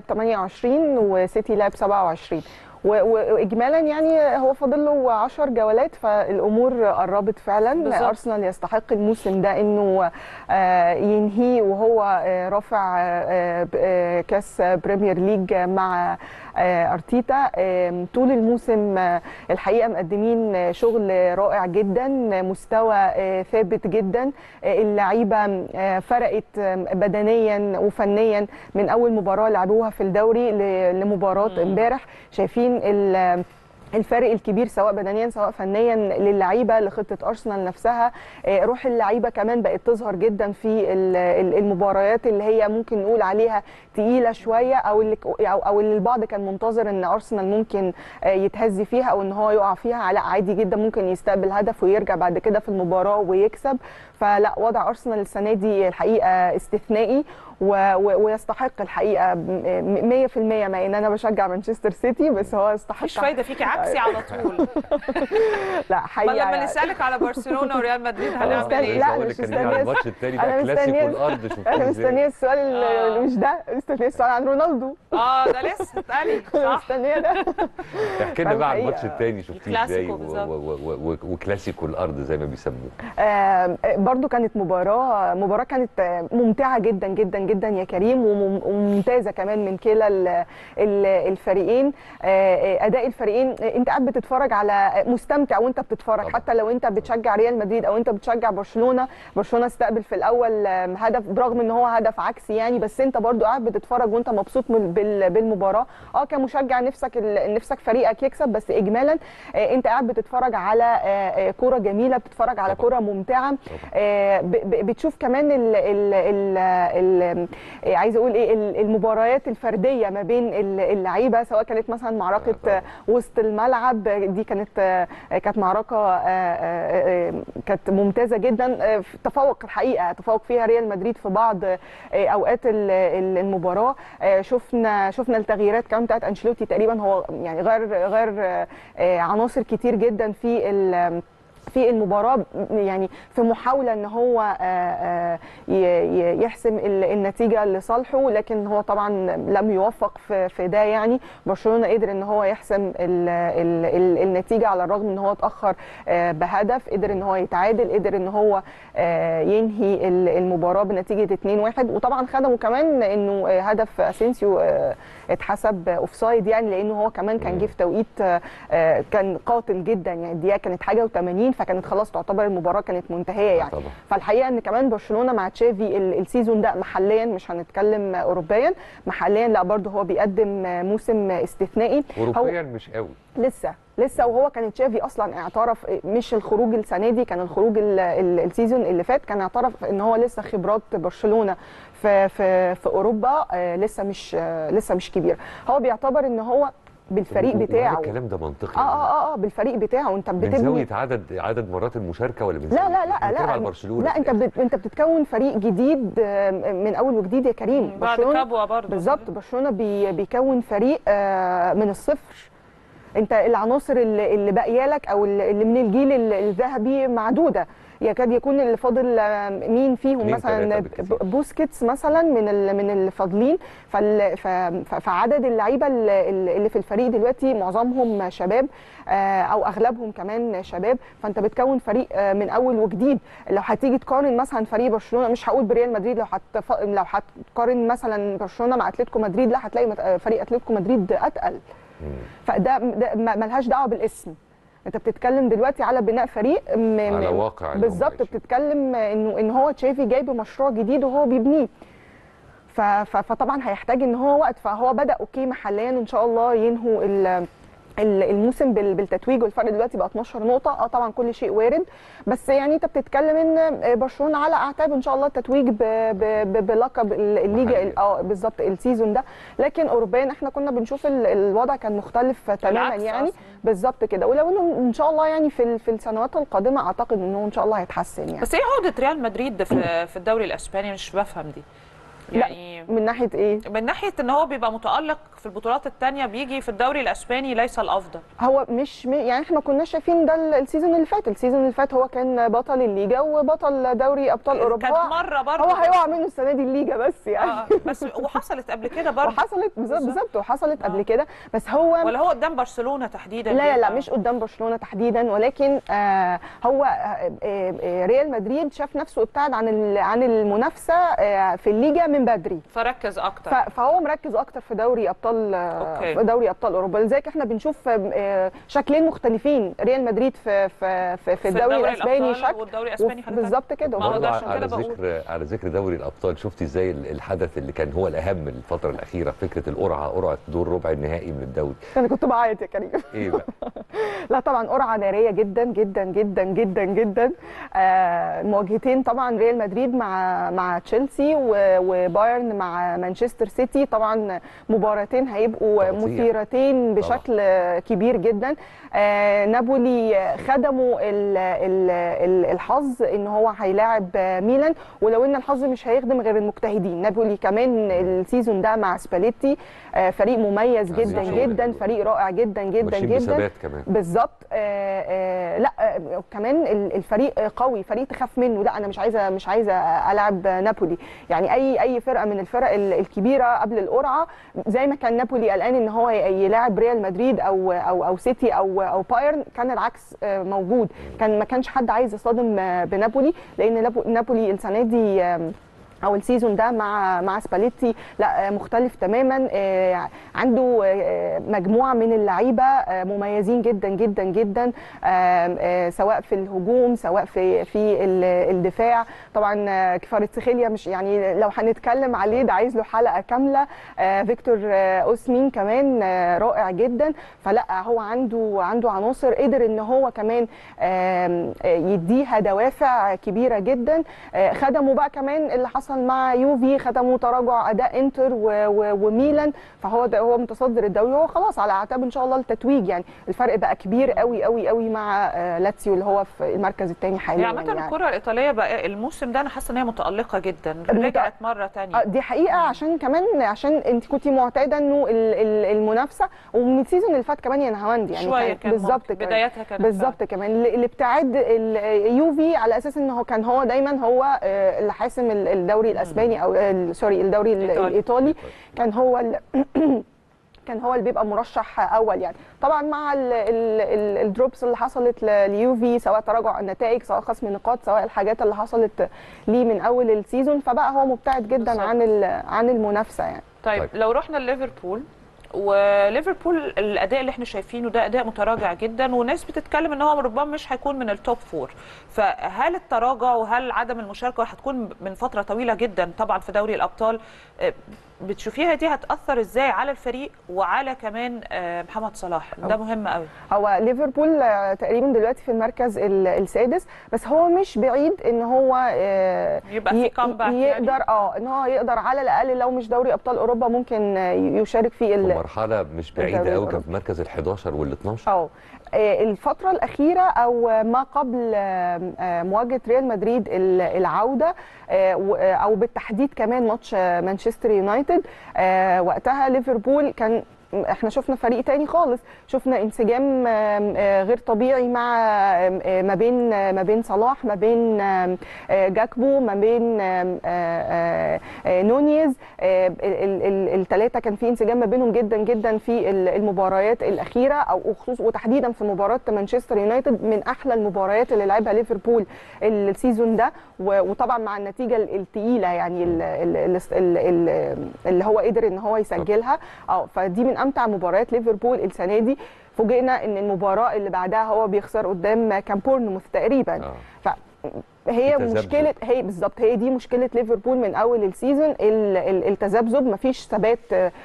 28 وسيتي لعب 27 و- و- واجمالا يعني هو فاضل له 10 جولات فالامور قربت فعلا بالظبط. ارسنال يستحق الموسم ده انه آه، ينهيه وهو آه، رافع آه، ب- آه، كاس بريمير ليج مع آه، ارتيتا آم، طول الموسم آه، الحقيقه مقدمين آه، شغل رائع جدا آه، مستوى آه، ثابت جدا آه، اللعيبه آه، فرقت آم، بدنيا وفنيا من اول مباراه لعبوها في الدوري ل- لمباراه امبارح شايفين ال- الفارق الكبير سواء بدنيا سواء فنيا للعيبه لخطه ارسنال نفسها آه، روح اللعيبه كمان بقت تظهر جدا في ال- ال- المباريات اللي هي ممكن نقول عليها تقيله شويه او اللي او او اللي البعض كان منتظر ان ارسنال ممكن آه، يتهز فيها او ان هو يقع فيها لا عادي جدا ممكن يستقبل هدف ويرجع بعد كده في المباراه ويكسب فلا وضع ارسنال السنه دي الحقيقه استثنائي و- و- ويستحق الحقيقه م- 100% مع ان انا بشجع مانشستر سيتي بس هو يستحق مفيش فايده فيكي عكسي على طول لا ما حقيقه لما نسالك على برشلونه وريال مدريد أنا هنعمل مستني- ايه؟ لا، عايز أقول مش لك إن هي على مستنية- الماتش التاني أنا بقى كلاسيكو مستنية- الارض شفتيه انا ازاي مستنيه السؤال اللي مش ده مستنيه السؤال عن رونالدو اه ده لسه اتقالي صح مستنيه ده احكي لنا بقى عن فالحقيقة الماتش التاني شفتيه ازاي الكلاسيكو و- بالظبط. و- و- و- وكلاسيكو الارض زي ما بيسموه آه، برضو كانت مباراة مباراة كانت آه، ممتعة جدا جدا جدا يا كريم ومم- وممتازة كمان من كلا ال- ال- الفريقين آه، آه، أداء الفريقين آه، أنت قاعد بتتفرج على مستمتع وأنت بتتفرج طبعا. حتى لو أنت بتشجع ريال مدريد أو أنت بتشجع برشلونة برشلونة استقبل في الأول آه، هدف برغم إن هو هدف عكسي يعني بس أنت برضو قاعد بتتفرج وأنت مبسوط من- بال- بالمباراة أه كمشجع نفسك ال- نفسك فريقك يكسب بس إجمالا آه، أنت قاعد بتتفرج على آه، آه، كرة جميلة بتتفرج على طبعا. كرة ممتعة آه، ب- ب- بتشوف كمان ال ال ال ال آه، عايزه اقول ايه ال- المباريات الفرديه ما بين ال- اللعيبه سواء كانت مثلا معركه آه، وسط الملعب آه، دي كانت آه، كانت معركه آه، آه، آه، كانت ممتازه جدا آه، في تفوق الحقيقه تفوق فيها ريال مدريد في بعض آه، اوقات ال- ال- المباراه آه، شفنا شفنا التغييرات كمان بتاعت انشيلوتي تقريبا هو يعني غير غير آه، آه، عناصر كتير جدا في ال- في المباراه يعني في محاوله ان هو آه، آه، ي- ي- يحسم ال- النتيجه لصالحه لكن هو طبعا لم يوفق في في ده يعني برشلونه قدر ان هو يحسم ال ال ال النتيجه على الرغم ان هو اتاخر آه، بهدف قدر ان هو يتعادل قدر ان هو آه، ينهي ال- المباراه بنتيجه 2-1 وطبعا خدمه كمان انه آه، هدف اسينسيو آه، اتحسب اوفسايد يعني لانه هو كمان كان جه في توقيت آه، آه، كان قاتل جدا يعني الدقيقه كانت حاجه و80 فكانت خلاص تعتبر المباراه كانت منتهيه يعني طبعا. فالحقيقه ان كمان برشلونه مع تشافي ال- السيزون ده محليا مش هنتكلم اوروبيا محليا لا برضه هو بيقدم موسم استثنائي هو اوروبيا مش قوي لسه لسه وهو كان تشافي اصلا اعترف مش الخروج السنه دي كان الخروج ال- ال- السيزون اللي فات كان اعترف ان هو لسه خبرات برشلونه في في في اوروبا آه، لسه مش آه، لسه مش كبير هو بيعتبر ان هو بالفريق و- و- بتاعه وهل الكلام ده منطقي اه اه اه, آه بالفريق بتاعه انت من بتبني زاويه عدد عدد مرات المشاركه ولا من لا زاوية لا إيه؟ لا بنتكلم لا على برشلونه لا انت بت... انت بتتكون فريق جديد آه، من اول وجديد يا كريم بعد كابوا برضه بالظبط برشلونه بي... بيكون فريق آه، من الصفر انت العناصر اللي, اللي باقيه لك او اللي اللي من الجيل ال- الذهبي معدوده يكاد يكون اللي فاضل آه، مين فيهم اتنين مثلا تلاتة بالكتير. ب- بوسكيتس مثلا من ال- من الفاضلين فال- ف- ف- فعدد اللعيبه اللي اللي في الفريق دلوقتي معظمهم شباب آه، او اغلبهم كمان شباب فانت بتكون فريق آه، من اول وجديد لو هتيجي تقارن مثلا فريق برشلونه مش هقول بريال مدريد لو هتف... لو هتقارن مثلا برشلونه مع اتلتيكو مدريد لا هتلاقي مت- فريق اتلتيكو مدريد اتقل فده ده ما- ملهاش دعوه بالاسم انت بتتكلم دلوقتي على بناء فريق م... على م- واقع اللي هم بالظبط بتتكلم انه ان هو تشافي جايب مشروع جديد وهو بيبنيه ف... ف... فطبعا هيحتاج ان هو وقت فهو بدا اوكي محليا ان شاء الله ينهوا ال... ال- الموسم بال- بالتتويج والفرق دلوقتي بقى 12 نقطه اه طبعا كل شيء وارد بس يعني انت بتتكلم ان برشلونه على اعتاب ان شاء الله التتويج ب... ب... ب... بلقب ال- الليجا ال- اه بالظبط السيزون ده لكن اوروبيا احنا كنا بنشوف ال- الوضع كان مختلف تماما العكس يعني أصلاً. بالظبط كده ولو انه ان شاء الله يعني في ال- في السنوات القادمه اعتقد انه ان شاء الله هيتحسن يعني بس ايه عقده ريال مدريد في في الدوري الاسباني مش بفهم دي يعني من ناحيه ايه من ناحيه ان هو بيبقى متالق في البطولات الثانيه بيجي في الدوري الاسباني ليس الافضل هو مش م- يعني احنا ما كناش شايفين ده ال- السيزون اللي فات السيزون اللي فات هو كان بطل الليجا وبطل دوري ابطال اوروبا كانت هو- مرة برضه هو بس. هيقع منه السنه دي الليجا بس يعني آه بس وحصلت قبل كده برضه وحصلت بالظبط بالظبط وحصلت قبل كده بس هو ولا هو قدام برشلونه تحديدا لا لا لا بيبقى- مش قدام برشلونه تحديدا ولكن آه هو آه آه ريال مدريد شاف نفسه ابتعد عن ال- عن المنافسه آه في الليجا من بدري فركز اكتر ف- فهو مركز اكتر في دوري ابطال أوكي. في دوري ابطال اوروبا لذلك احنا بنشوف آه، شكلين مختلفين ريال مدريد في في في, في الدوري الاسباني الأبطال شكل والدوري الاسباني وف- حاجه تانية. بالظبط كده ما هو برضه ده عشان على كده بقول ذكر على ذكر دوري الابطال شفتي ازاي ال- الحدث اللي كان هو الاهم الفتره الاخيره فكره القرعه قرعه دور ربع النهائي من الدوري انا كنت بعيط يا كريم ايه بقى لا طبعا قرعه ناريه جدا جدا جدا جدا جدا آه، مواجهتين طبعا ريال مدريد مع مع تشيلسي و- وبايرن مع مانشستر سيتي طبعا مباراتين هيبقوا تقطيع. مثيرتين بشكل كبير جدا آه، نابولي خدموا ال- ال- ال- الحظ ان هو هيلاعب ميلان ولو ان الحظ مش هيخدم غير المجتهدين نابولي كمان السيزون ده مع سباليتي آه، فريق مميز عايزين جدا شغل جدا فريق رائع جدا جدا ماشيين جدا بثبات كمان بالظبط آه آه لا آه كمان ال- الفريق قوي فريق تخاف منه لا انا مش عايزه مش عايزه العب نابولي يعني اي اي فرقه من الفرق ال- الكبيره قبل القرعه زي ما كان نابولي قلقان ان هو ي- يلاعب ريال مدريد او او او سيتي او او بايرن كان العكس آه موجود كان ما كانش حد عايز يصطدم آه، بنابولي لان نابو- نابولي السنه دي آم، او السيزون ده مع مع سباليتي لا آه، مختلف تماما آه، عنده آه، مجموعه من اللعيبه آه، مميزين جدا جدا جدا آم، آه، سواء في الهجوم سواء في في ال- الدفاع طبعا آه، كفاراتسخيليا مش يعني لو هنتكلم عليه ده عايز له حلقه كامله آه، فيكتور آه، اوسمين كمان آه، رائع جدا فلا هو عنده عنده عناصر قدر ان هو كمان آم، آه، يديها دوافع كبيره جدا آه، خدموا بقى كمان اللي حصل مع يوفي خدموا تراجع اداء انتر و- و- وميلان فهو ده هو متصدر الدوري هو خلاص على اعتاب ان شاء الله التتويج يعني الفرق بقى كبير قوي قوي قوي مع آه، لاتسيو اللي هو في المركز الثاني حاليا يعني عامه الكره الايطاليه بقى الموسم ده انا حاسه ان هي متالقه جدا رجعت مره ثانيه آه، دي حقيقه عشان كمان عشان انت كنت معتاده انه ال- ال- المنافسه ومن السيزون اللي فات كمان يا نهاوند يعني شوية كانت كان بالظبط ممكن. كمان. بدايتها كانت بالظبط كمان ال- الابتعاد ال- يوفي على اساس ان هو كان هو دايما هو آه، اللي حاسم ال- الدوري الاسباني او ال- سوري الدوري ال- الايطالي كان هو ال- كان هو اللي بيبقى مرشح اول يعني طبعا مع ال- ال- ال- الدروبس اللي حصلت ل- ليوفي سواء تراجع النتائج سواء خصم نقاط سواء الحاجات اللي حصلت ليه من اول السيزون فبقى هو مبتعد جدا عن ال- عن المنافسه يعني طيب, طيب. لو رحنا لليفربول وليفربول الاداء اللي احنا شايفينه ده اداء متراجع جدا وناس بتتكلم ان هو ربما مش هيكون من التوب فور فهل التراجع وهل عدم المشاركه هتكون من فتره طويله جدا طبعا في دوري الابطال آه، بتشوفيها دي هتاثر ازاي على الفريق وعلى كمان آه، محمد صلاح ده مهم قوي هو ليفربول آه، تقريبا دلوقتي في المركز ال- السادس بس هو مش بعيد ان هو آه، يبقى في ي- comeback يعني؟ يقدر اه ان هو يقدر على الاقل لو مش دوري ابطال اوروبا ممكن آه، يشارك في في ال- مرحله مش بعيده الدوري قوي كان الأوروبي. في مركز ال 11 وال 12 اه آه، الفترة الأخيرة أو ما قبل آه، آه، مواجهة ريال مدريد ال- العودة آه، و- آه، أو بالتحديد كمان ماتش آه، مانشستر يونايتد آه، وقتها ليفربول كان احنا شفنا فريق تاني خالص شفنا انسجام آم، آه، غير طبيعي مع آم، آه، ما بين آه، ما بين صلاح ما بين آم، آه، جاكبو ما بين آم، آه، آه، آه، نونيز الثلاثه كان في انسجام ما بينهم جدا جدا في ال- المباريات الاخيره او خصوص وتحديدا في مباراه مانشستر يونايتد من احلى المباريات اللي لعبها ليفربول السيزون ده و- وطبعا مع النتيجه ال- التقيله يعني ال- ال- ال- ال- ال- اللي هو قدر ان هو يسجلها اه فدي من امتع مباريات ليفربول السنه دي فوجئنا ان المباراه اللي بعدها هو بيخسر قدام كان بورنموث تقريبا فهي التذبذب. مشكله هي بالظبط هي دي مشكله ليفربول من اول السيزون ال- ال- التذبذب مفيش ثبات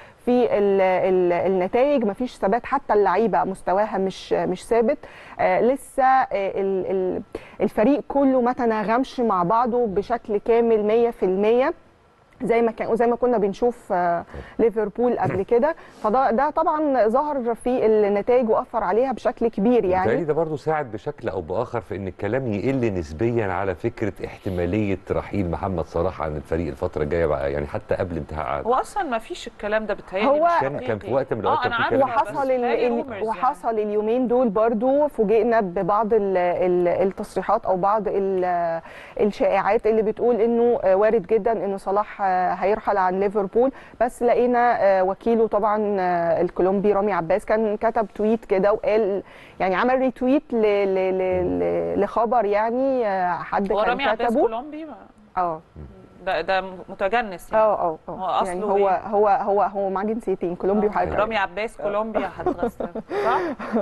في ال- ال- النتائج مفيش ثبات حتى اللعيبه مستواها مش مش ثابت آه لسه آه ال- ال- الفريق كله ما تناغمش مع بعضه بشكل كامل 100% زي ما كان زي ما كنا بنشوف آه، ليفربول قبل كده فده ده طبعا ظهر في النتائج واثر عليها بشكل كبير بالتالي يعني ده برضه ساعد بشكل او باخر في ان الكلام يقل نسبيا على فكره احتماليه رحيل محمد صلاح عن الفريق الفتره الجايه بقى يعني حتى قبل انتهاء عقده هو اصلا ما فيش الكلام ده بتهيألي هو- مش كان- كان في حقيقي. وقت من الأوقات اه كان انا في عارفه كلام وحصل بس ال... بتهيألي ال... rumors يعني. وحصل اليومين دول برضو فوجئنا ببعض ال... ال... التصريحات او بعض ال... الشائعات اللي بتقول انه آه، وارد جدا انه صلاح آه، هيرحل عن ليفربول بس لقينا آه، وكيله طبعا آه، الكولومبي رامي عباس كان كتب تويت كده وقال يعني عمل ريتويت ل... ل... ل... ل... لخبر يعني آه، حد هو كان رامي عباس كتبه كولومبي ما- اه ده ده متجنس يعني اه اه هو اه اصله يعني هو إيه؟ هو هو هو معاه جنسيتين كولومبي وحاجه رامي عباس كولومبيا هتغسل صح؟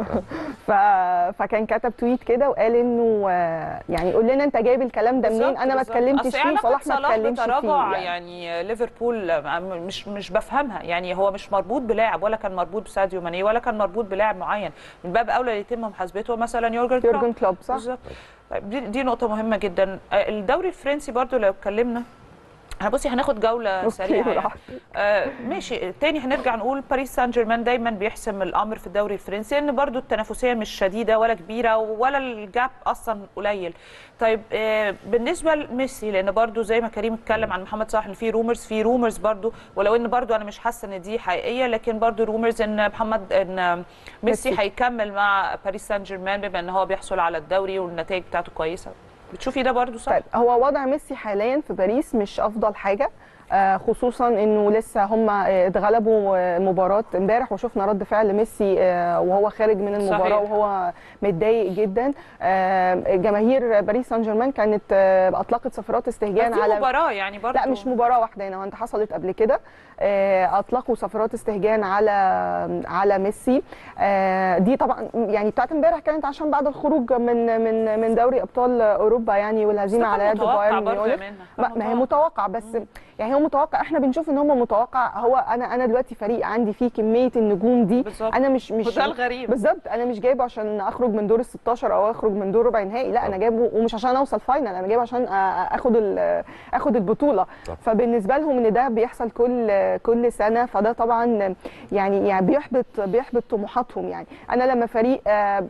ف... فكان كتب تويت كده وقال انه آه، يعني قول لنا انت جايب الكلام ده منين بالظبط، انا ما بالظبط. اتكلمتش أصل فيه علاقة وصلاح ما صلاح اتكلمش بتراجع فيه يعني. يعني ليفربول مش مش بفهمها يعني هو مش مربوط بلاعب ولا كان مربوط بساديو ماني ولا كان مربوط بلاعب معين من باب اولى يتم محاسبته مثلا يورجن كلوب يورجن كلوب صح بالظبط طيب دي, دي نقطه مهمه جدا آه، الدوري الفرنسي برضو لو اتكلمنا انا بصي هناخد جوله أوكي، سريعه يعني. براحتك. آه ماشي تاني هنرجع نقول باريس سان جيرمان دايما بيحسم الامر في الدوري الفرنسي لان برضو التنافسيه مش شديده ولا كبيره ولا الجاب اصلا قليل طيب آه بالنسبه لميسي لان برضو زي ما كريم اتكلم عن محمد صلاح ان في رومرز في رومرز برضو ولو ان برضو انا مش حاسه ان دي حقيقيه لكن برضو رومرز ان محمد ان ميسي ميسي. هيكمل مع باريس سان جيرمان بما ان هو بيحصل على الدوري والنتائج بتاعته كويسه بتشوفي ده برضو صح؟ طيب هو وضع ميسي حاليا في باريس مش افضل حاجه آه، خصوصا انه لسه هم آه، اتغلبوا آه، مباراه امبارح وشفنا رد فعل ميسي آه، وهو خارج من المباراه صحيح. وهو متضايق جدا آه، جماهير باريس سان جيرمان كانت آه، اطلقت صفارات استهجان بس دي على مباراه يعني برضو لا مش مباراه واحده هنا وانت حصلت قبل كده آه، اطلقوا صفارات استهجان على على ميسي آه، دي طبعا يعني بتاعت امبارح كانت عشان بعد الخروج من من من دوري ابطال اوروبا يعني والهزيمه بس ده على كان يد متوقع بايرن برضه يا ميونخ منى، ما كان ما هي متوقع. متوقع بس يعني هو متوقع احنا بنشوف ان هم متوقع هو انا انا دلوقتي فريق عندي فيه كميه النجوم دي بالظبط. انا مش مش وده الغريب. بالظبط انا مش جايبه عشان اخرج من دور ال 16 او اخرج من دور ربع نهائي لا انا جايبه ومش عشان اوصل فاينل انا جايبه عشان أ- اخد ال- اخد البطوله صح. فبالنسبه لهم ان ده بيحصل كل كل سنه فده طبعا يعني يعني بيحبط بيحبط طموحاتهم يعني انا لما فريق آه، آه،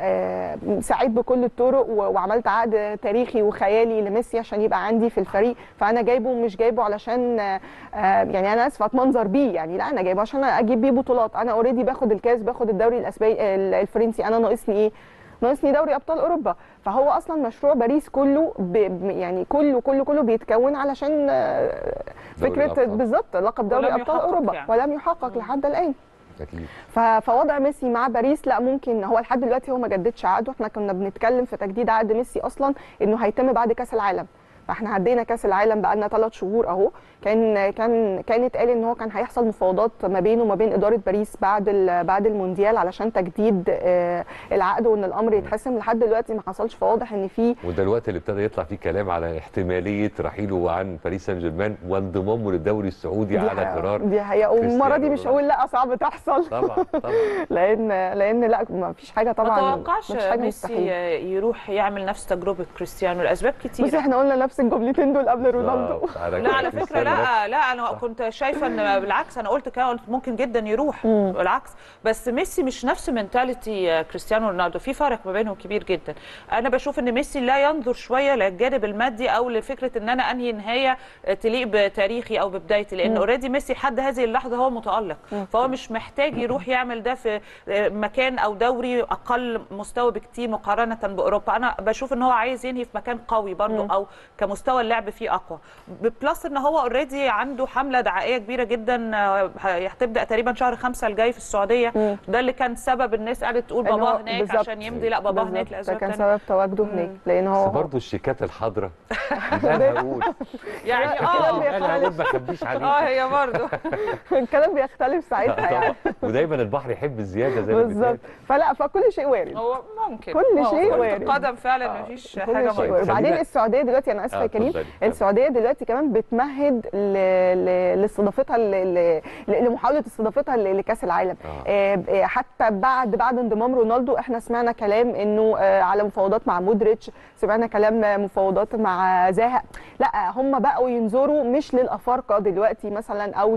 آه، سعيد بكل الطرق و- وعملت عقد تاريخي وخيالي لميسي عشان يبقى عندي في الفريق فانا جايبه مش جايبه علشان آه، آه، يعني انا اسفه اتمنظر بيه يعني لا انا جايبه عشان اجيب بيه بطولات انا اوريدي باخد الكاس باخد الدوري الاسباني الفرنسي انا ناقصني ايه ناقصني دوري ابطال اوروبا فهو اصلا مشروع باريس كله ب... ب- يعني كله كله كله بيتكون علشان آه، دوري فكره الأبطال. بالظبط لقب دوري ولم ابطال يحقق اوروبا يعني. ولم يحقق لحد الان اكيد ف- فوضع ميسي مع باريس لا ممكن هو لحد دلوقتي هو ما جددش عقده احنا كنا بنتكلم في تجديد عقد ميسي اصلا انه هيتم بعد كاس العالم فاحنا عدينا كاس العالم بقى لنا ثلاث شهور اهو كان كان كانت قال ان هو كان هيحصل مفاوضات ما بينه وما بين اداره باريس بعد ال- بعد المونديال علشان تجديد آه، العقد وان الامر يتحسم لحد دلوقتي ما حصلش فواضح ان في وده الوقت اللي ابتدى يطلع فيه كلام على احتماليه رحيله عن باريس سان جيرمان وانضمامه للدوري السعودي دي على حقيقة- قرار دي حقيقه والمره دي كريستيانو مش هقول لا صعب تحصل طبعا طبعا لان لان لا ما فيش حاجه طبعا ما توقعش مفيش حاجه ميسي مستحيله يروح يعمل نفس تجربه كريستيانو لاسباب كتير بصي احنا قلنا نفس بس الجملتين دول قبل رونالدو لا على فكره لا لا انا كنت شايفه ان بالعكس انا قلت كده قلت ممكن جدا يروح بالعكس بس ميسي مش نفس منتاليتي كريستيانو رونالدو في فرق ما بينهم كبير جدا انا بشوف ان ميسي لا ينظر شويه للجانب المادي او لفكره ان انا انهي نهايه تليق بتاريخي او ببدايتي لان مم. اوريدي ميسي لحد هذه اللحظه هو متالق مم. فهو مش محتاج يروح يعمل ده في مكان او دوري اقل مستوى بكتير مقارنه باوروبا انا بشوف ان هو عايز ينهي في مكان قوي برضه مم. او كمستوى اللعب فيه اقوى بلس ان هو اوريدي عنده حمله دعائيه كبيره جدا آه، هتبدا تقريبا شهر خمسة الجاي في السعوديه مم. ده اللي كان سبب الناس قالت تقول إن هو باباه هناك بالظبط. عشان يمضي لا باباه هناك بالظبط. ده لاسباب كان تانية. سبب تواجده هناك لان هو بس برضه الشيكات الحضراء انا هقول يعني الكلام اه انا هقول ما اخبيش عليك اه هي برضه الكلام بيختلف ساعتها يعني طبعا ودايما البحر يحب الزياده زي ما بالظبط بيتقال فلا فكل شيء وارد هو ممكن كل آه، شيء كرة وارد. القدم فعلا مفيش كل حاجه شيء ما وارد. وبعدين خلينا- السعوديه دلوقتي انا اسفه آه، يا كريم اتفضلي. السعوديه دلوقتي كمان بتمهد ل... ل... لاستضافتها ل... ل... لمحاوله استضافتها ل... لكاس العالم آه. آه حتى بعد بعد انضمام رونالدو احنا سمعنا كلام انه آه على مفاوضات مع مودريتش سمعنا كلام آه، مفاوضات مع زاها لا هم بقوا ينظروا مش للافارقه دلوقتي مثلا او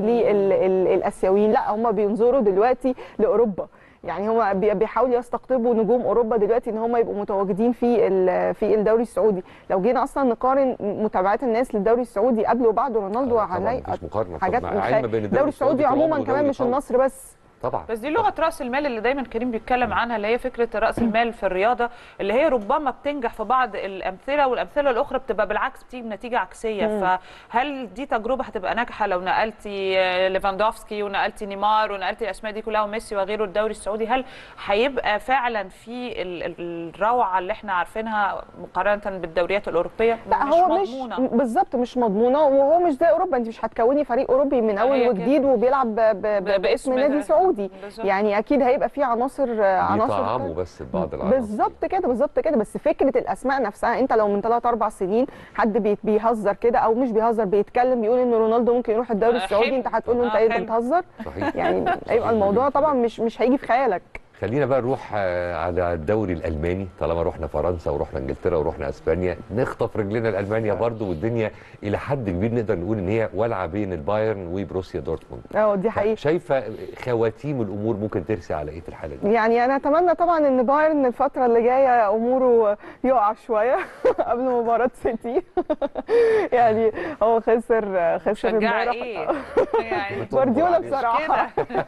للاسيويين لا هم بينظروا دلوقتي لاوروبا يعني هم بي- بيحاولوا يستقطبوا نجوم اوروبا دلوقتي ان هم يبقوا متواجدين في ال- في الدوري السعودي لو جينا اصلا نقارن متابعات الناس للدوري السعودي قبل وبعد رونالدو طبعا هنلاقي مفيش مقارنه حاجات طب مخ- علم بين الدوري السعودي طول عموما عمره كمان دوري مش قوي. النصر بس طبعا بس دي لغه راس المال اللي دايما كريم بيتكلم عنها اللي هي فكره راس المال في الرياضه اللي هي ربما بتنجح في بعض الامثله والامثله الاخرى بتبقى بالعكس بتيجي بنتيجه عكسيه مم. فهل دي تجربه هتبقى ناجحه لو نقلتي آه، ليفاندوفسكي ونقلتي نيمار ونقلتي الاسماء دي كلها وميسي وغيره الدوري السعودي هل هيبقى فعلا في ال- ال- الروعه اللي احنا عارفينها مقارنه بالدوريات الاوروبيه لا مش هو مش مضمونة. بالظبط مش مضمونه وهو مش زي اوروبا انت مش هتكوني فريق اوروبي من هي اول كده. وجديد وبيلعب ب- ب- ب- باسم نادي ده. سعودي بالظبط. يعني اكيد هيبقى فيه عناصر عناصر بيطعموا بس بعض العناصر بالظبط كده بالظبط كده بس فكره الاسماء نفسها انت لو من 3 4 سنين حد بي- بيهزر كده او مش بيهزر بيتكلم بيقول ان رونالدو ممكن يروح الدوري آه، السعودي حلو. انت هتقول له انت آه، ايه انت حلو. بتهزر صحيح يعني هيبقى الموضوع طبعا مش مش هيجي في خيالك خلينا بقى نروح آه، على الدوري الالماني طالما رحنا فرنسا ورحنا انجلترا ورحنا اسبانيا نخطف رجلنا لالمانيا برضو والدنيا الى حد كبير نقدر نقول ان هي والعه بين البايرن وبروسيا دورتموند اه دي حقيقه شايفه خواتيم الامور ممكن ترسي على ايه في الحاله دي يعني انا اتمنى طبعا ان بايرن الفتره اللي جايه اموره يقع شويه قبل مباراه سيتي يعني هو خسر خسر شجاع امبارح ايه يعني جوارديولا مش بصراحه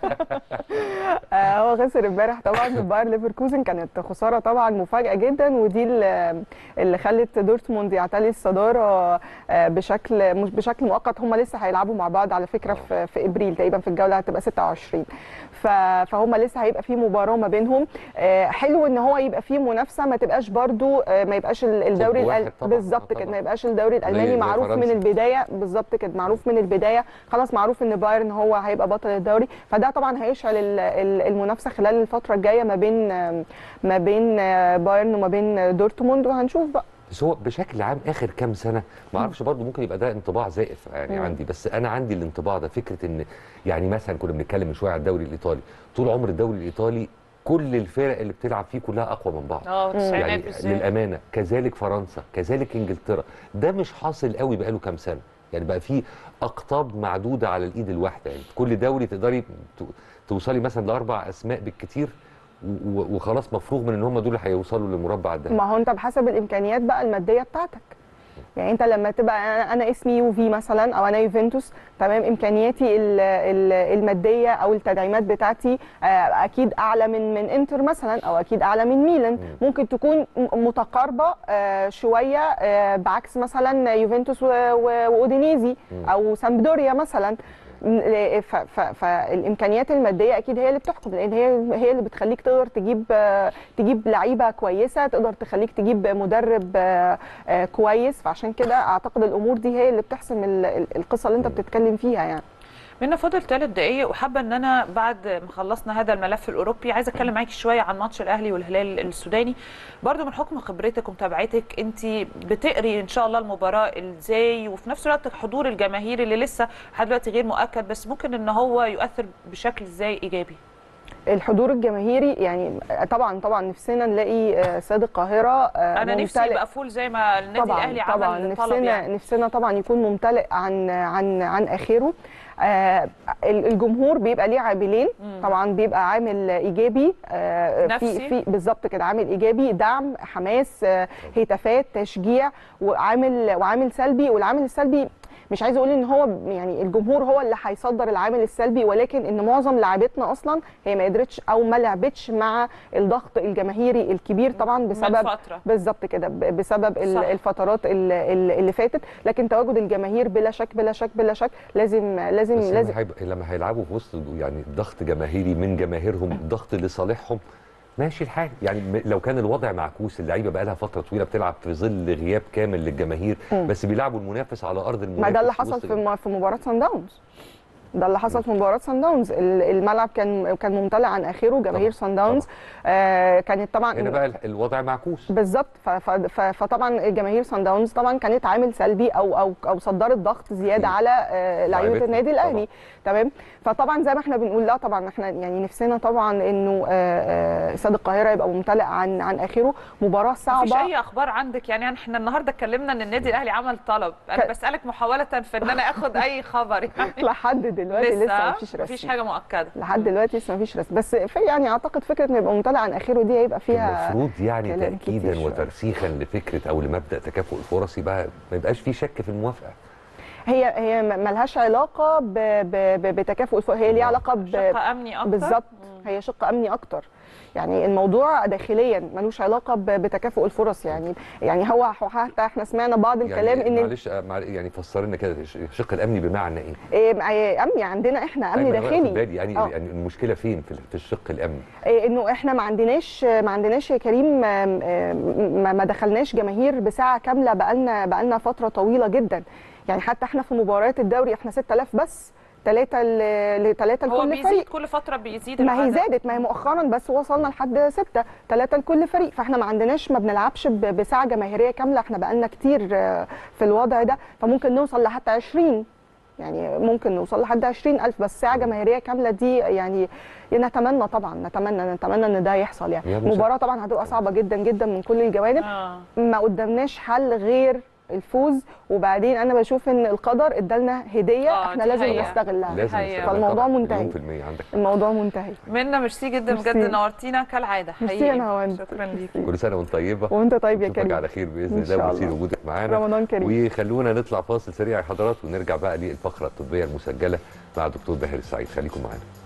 آه، هو خسر امبارح طبعا من باير ليفركوزن كانت خساره طبعا مفاجاه جدا ودي اللي اللي خلت دورتموند يعتلي الصداره آه، بشكل مش بشكل مؤقت هم لسه هيلعبوا مع بعض على فكره في في ابريل تقريبا في الجوله هتبقى 26 ف- فهم لسه هيبقى في مباراه ما بينهم آه، حلو ان هو يبقى في منافسه ما تبقاش برضو آه، ما يبقاش ال- الدوري واحد الأل- طبعاً، بالظبط آه كده طبعاً. ما يبقاش الدوري الالماني زي معروف من فرنسا. البدايه بالظبط كده معروف من البدايه خلاص معروف ان بايرن هو هيبقى بطل الدوري فده طبعا هيشعل ال- ال- المنافسه خلال الفتره الجايه ما بين ما بين بايرن وما بين دورتموند وهنشوف بقى بس هو بشكل عام اخر كام سنه ما اعرفش برضو ممكن يبقى ده انطباع زائف يعني مم. عندي بس انا عندي الانطباع ده فكره ان يعني مثلا كنا بنتكلم من شويه على الدوري الايطالي طول عمر الدوري الايطالي كل الفرق اللي بتلعب فيه كلها اقوى من بعض اه التسعينات يعني بالذات. للامانه كذلك فرنسا كذلك انجلترا ده مش حاصل قوي بقاله كام سنه يعني بقى في اقطاب معدوده على الايد الواحده يعني كل دوري تقدري ت- توصلي مثلا لاربع اسماء بالكتير و- و- وخلاص مفروغ من ان هم دول اللي هيوصلوا للمربع ده ما هو انت بحسب الامكانيات بقى الماديه بتاعتك يعني انت لما تبقى انا أنا اسمي يوفي مثلا او انا يوفنتوس تمام امكانياتي ال- ال- الماديه او التدعيمات بتاعتي آه، اكيد اعلى من من انتر مثلا او اكيد اعلى من ميلان ممكن تكون م- متقاربه آه، شويه آه، بعكس مثلا يوفنتوس و- و- واودينيزي او سامبدوريا مثلا م- ف- ف- فالامكانيات الماديه اكيد هي اللي بتحكم لان هي هي اللي بتخليك تقدر تجيب آه، تجيب لعيبه كويسه تقدر تخليك تجيب مدرب آه، آه، كويس فعشان كده اعتقد الامور دي هي اللي بتحسم ال- ال- القصه اللي انت بتتكلم فيها يعني منا فاضل ثلاث دقايق وحابه ان انا بعد ما خلصنا هذا الملف الاوروبي عايزه اتكلم معاكي شويه عن ماتش الاهلي والهلال السوداني برضو من حكم خبرتك ومتابعتك انت بتقري ان شاء الله المباراه ازاي وفي نفس الوقت الحضور الجماهيري اللي لسه لحد دلوقتي غير مؤكد بس ممكن ان هو يؤثر بشكل ازاي ايجابي الحضور الجماهيري يعني طبعا طبعا نفسنا نلاقي آه، استاد القاهره آه، انا نفسي ممتلئ. يبقى فول زي ما النادي طبعا الاهلي طبعا عمل نفسنا طلب يعني نفسنا طبعا يكون ممتلئ عن عن عن اخره آه ال- الجمهور بيبقى ليه عاملين طبعا بيبقى عامل ايجابي آه نفسي. في في بالظبط كده عامل ايجابي دعم حماس آه هتافات تشجيع وعامل وعامل سلبي والعامل السلبي مش عايزه اقول ان هو يعني الجمهور هو اللي هيصدر العامل السلبي ولكن ان معظم لاعبتنا اصلا هي ما قدرتش او ما لعبتش مع الضغط الجماهيري الكبير طبعا بسبب فترة. بالظبط كده ب- بسبب ال- صح. الفترات ال- ال- اللي فاتت لكن تواجد الجماهير بلا شك بلا شك بلا شك لازم لازم بس لازم لما, هيبقى لما هيلعبوا في وسط يعني ضغط جماهيري من جماهيرهم ضغط لصالحهم ماشي الحال يعني م- لو كان الوضع معكوس اللعيبه بقى لها فتره طويله بتلعب في ظل غياب كامل للجماهير مم. بس بيلعبوا المنافس على ارض المنافس ما ده اللي في حصل وسط في م- في مباراه سان داونز ده اللي حصل في مباراه سان داونز ال- الملعب كان كان ممتلئ عن اخره جماهير سان داونز آه كانت طبعا هنا بقى ال- الوضع معكوس بالظبط ف- ف- ف- فطبعا جماهير سان داونز طبعا كانت عامل سلبي او او او صدرت ضغط زياده على آه، لعيبه لعيبتنا النادي الاهلي تمام فطبعا زي ما احنا بنقول لا طبعا احنا يعني نفسنا طبعا انه آه، آه، استاد القاهره يبقى ممتلئ عن عن اخره مباراه مفيش صعبه اي اخبار عندك يعني احنا النهارده اتكلمنا ان النادي الاهلي عمل طلب انا ك- بسالك محاوله في ان انا اخد اي خبر يعني لحد دلوقتي لسه, لسه مفيش رسمي مفيش حاجه مؤكده لحد دلوقتي لسه مفيش رسم بس في يعني اعتقد فكره انه يبقى ممتلئ عن اخره دي هيبقى فيها المفروض يعني كلام كتير تاكيدا شوية. وترسيخا لفكره او لمبدا تكافؤ الفرص يبقى ما يبقاش في شك في الموافقه هي هي م- ملهاش علاقه ب- ب- ب- بتكافؤ الفرص هي ليها علاقه ب شق امني اكتر بالظبط هي شق امني اكتر يعني الموضوع داخليا ملوش علاقه ب- بتكافؤ الفرص يعني يعني هو حتى احنا سمعنا بعض الكلام يعني ان معلش آه، معل- يعني فسر لنا كده الشق الامني بمعنى ايه؟ إيه، إيه، امني عندنا احنا امن أيوة، أنا واخد داخلي بالي يعني آه. يعني المشكله فين في في الشق الامني؟ إيه، انه احنا ما عندناش ما عندناش يا كريم آم، آم، ما ما دخلناش جماهير بساعه كامله بقالنا بقالنا فتره طويله جدا يعني حتى احنا في مباريات الدوري احنا 6000 بس ثلاثة لثلاثة هو لكل بيزيد فريق كل فتره بيزيد ما هي العدد. زادت ما هي مؤخرا بس وصلنا لحد ستة ثلاثة لكل فريق فاحنا ما عندناش ما بنلعبش ب- بساعة جماهيرية كاملة احنا بقالنا كتير آه، في الوضع ده فممكن نوصل لحتى 20 يعني ممكن نوصل لحد 20 ألف بس ساعة جماهيرية كاملة دي يعني نتمنى طبعا نتمنى نتمنى ان ده يحصل يعني يا موسى. مباراة طبعا هتبقى صعبة جدا جدا من كل الجوانب آه. ما قدامناش حل غير الفوز وبعدين انا بشوف ان القدر ادالنا هديه آه، احنا دي لازم حقيقة. نستغلها لازم حقيقة. نستغلها فالموضوع طبعاً، منتهي. مليون في المية عندك الموضوع منتهي منا ميرسي جدا ميرسي. بجد نورتينا كالعاده ميرسي حقيقي يا نهاوند. شكرا ليكي كل سنه وانت طيبه وانت طيب يا نشوفك كريم على خير باذن إن الله شاء ونسير الله. وجودك معانا رمضان كريم. وخلونا نطلع فاصل سريع يا حضرات ونرجع بقى للفقره الطبيه المسجله مع دكتور باهر السعيد خليكم معانا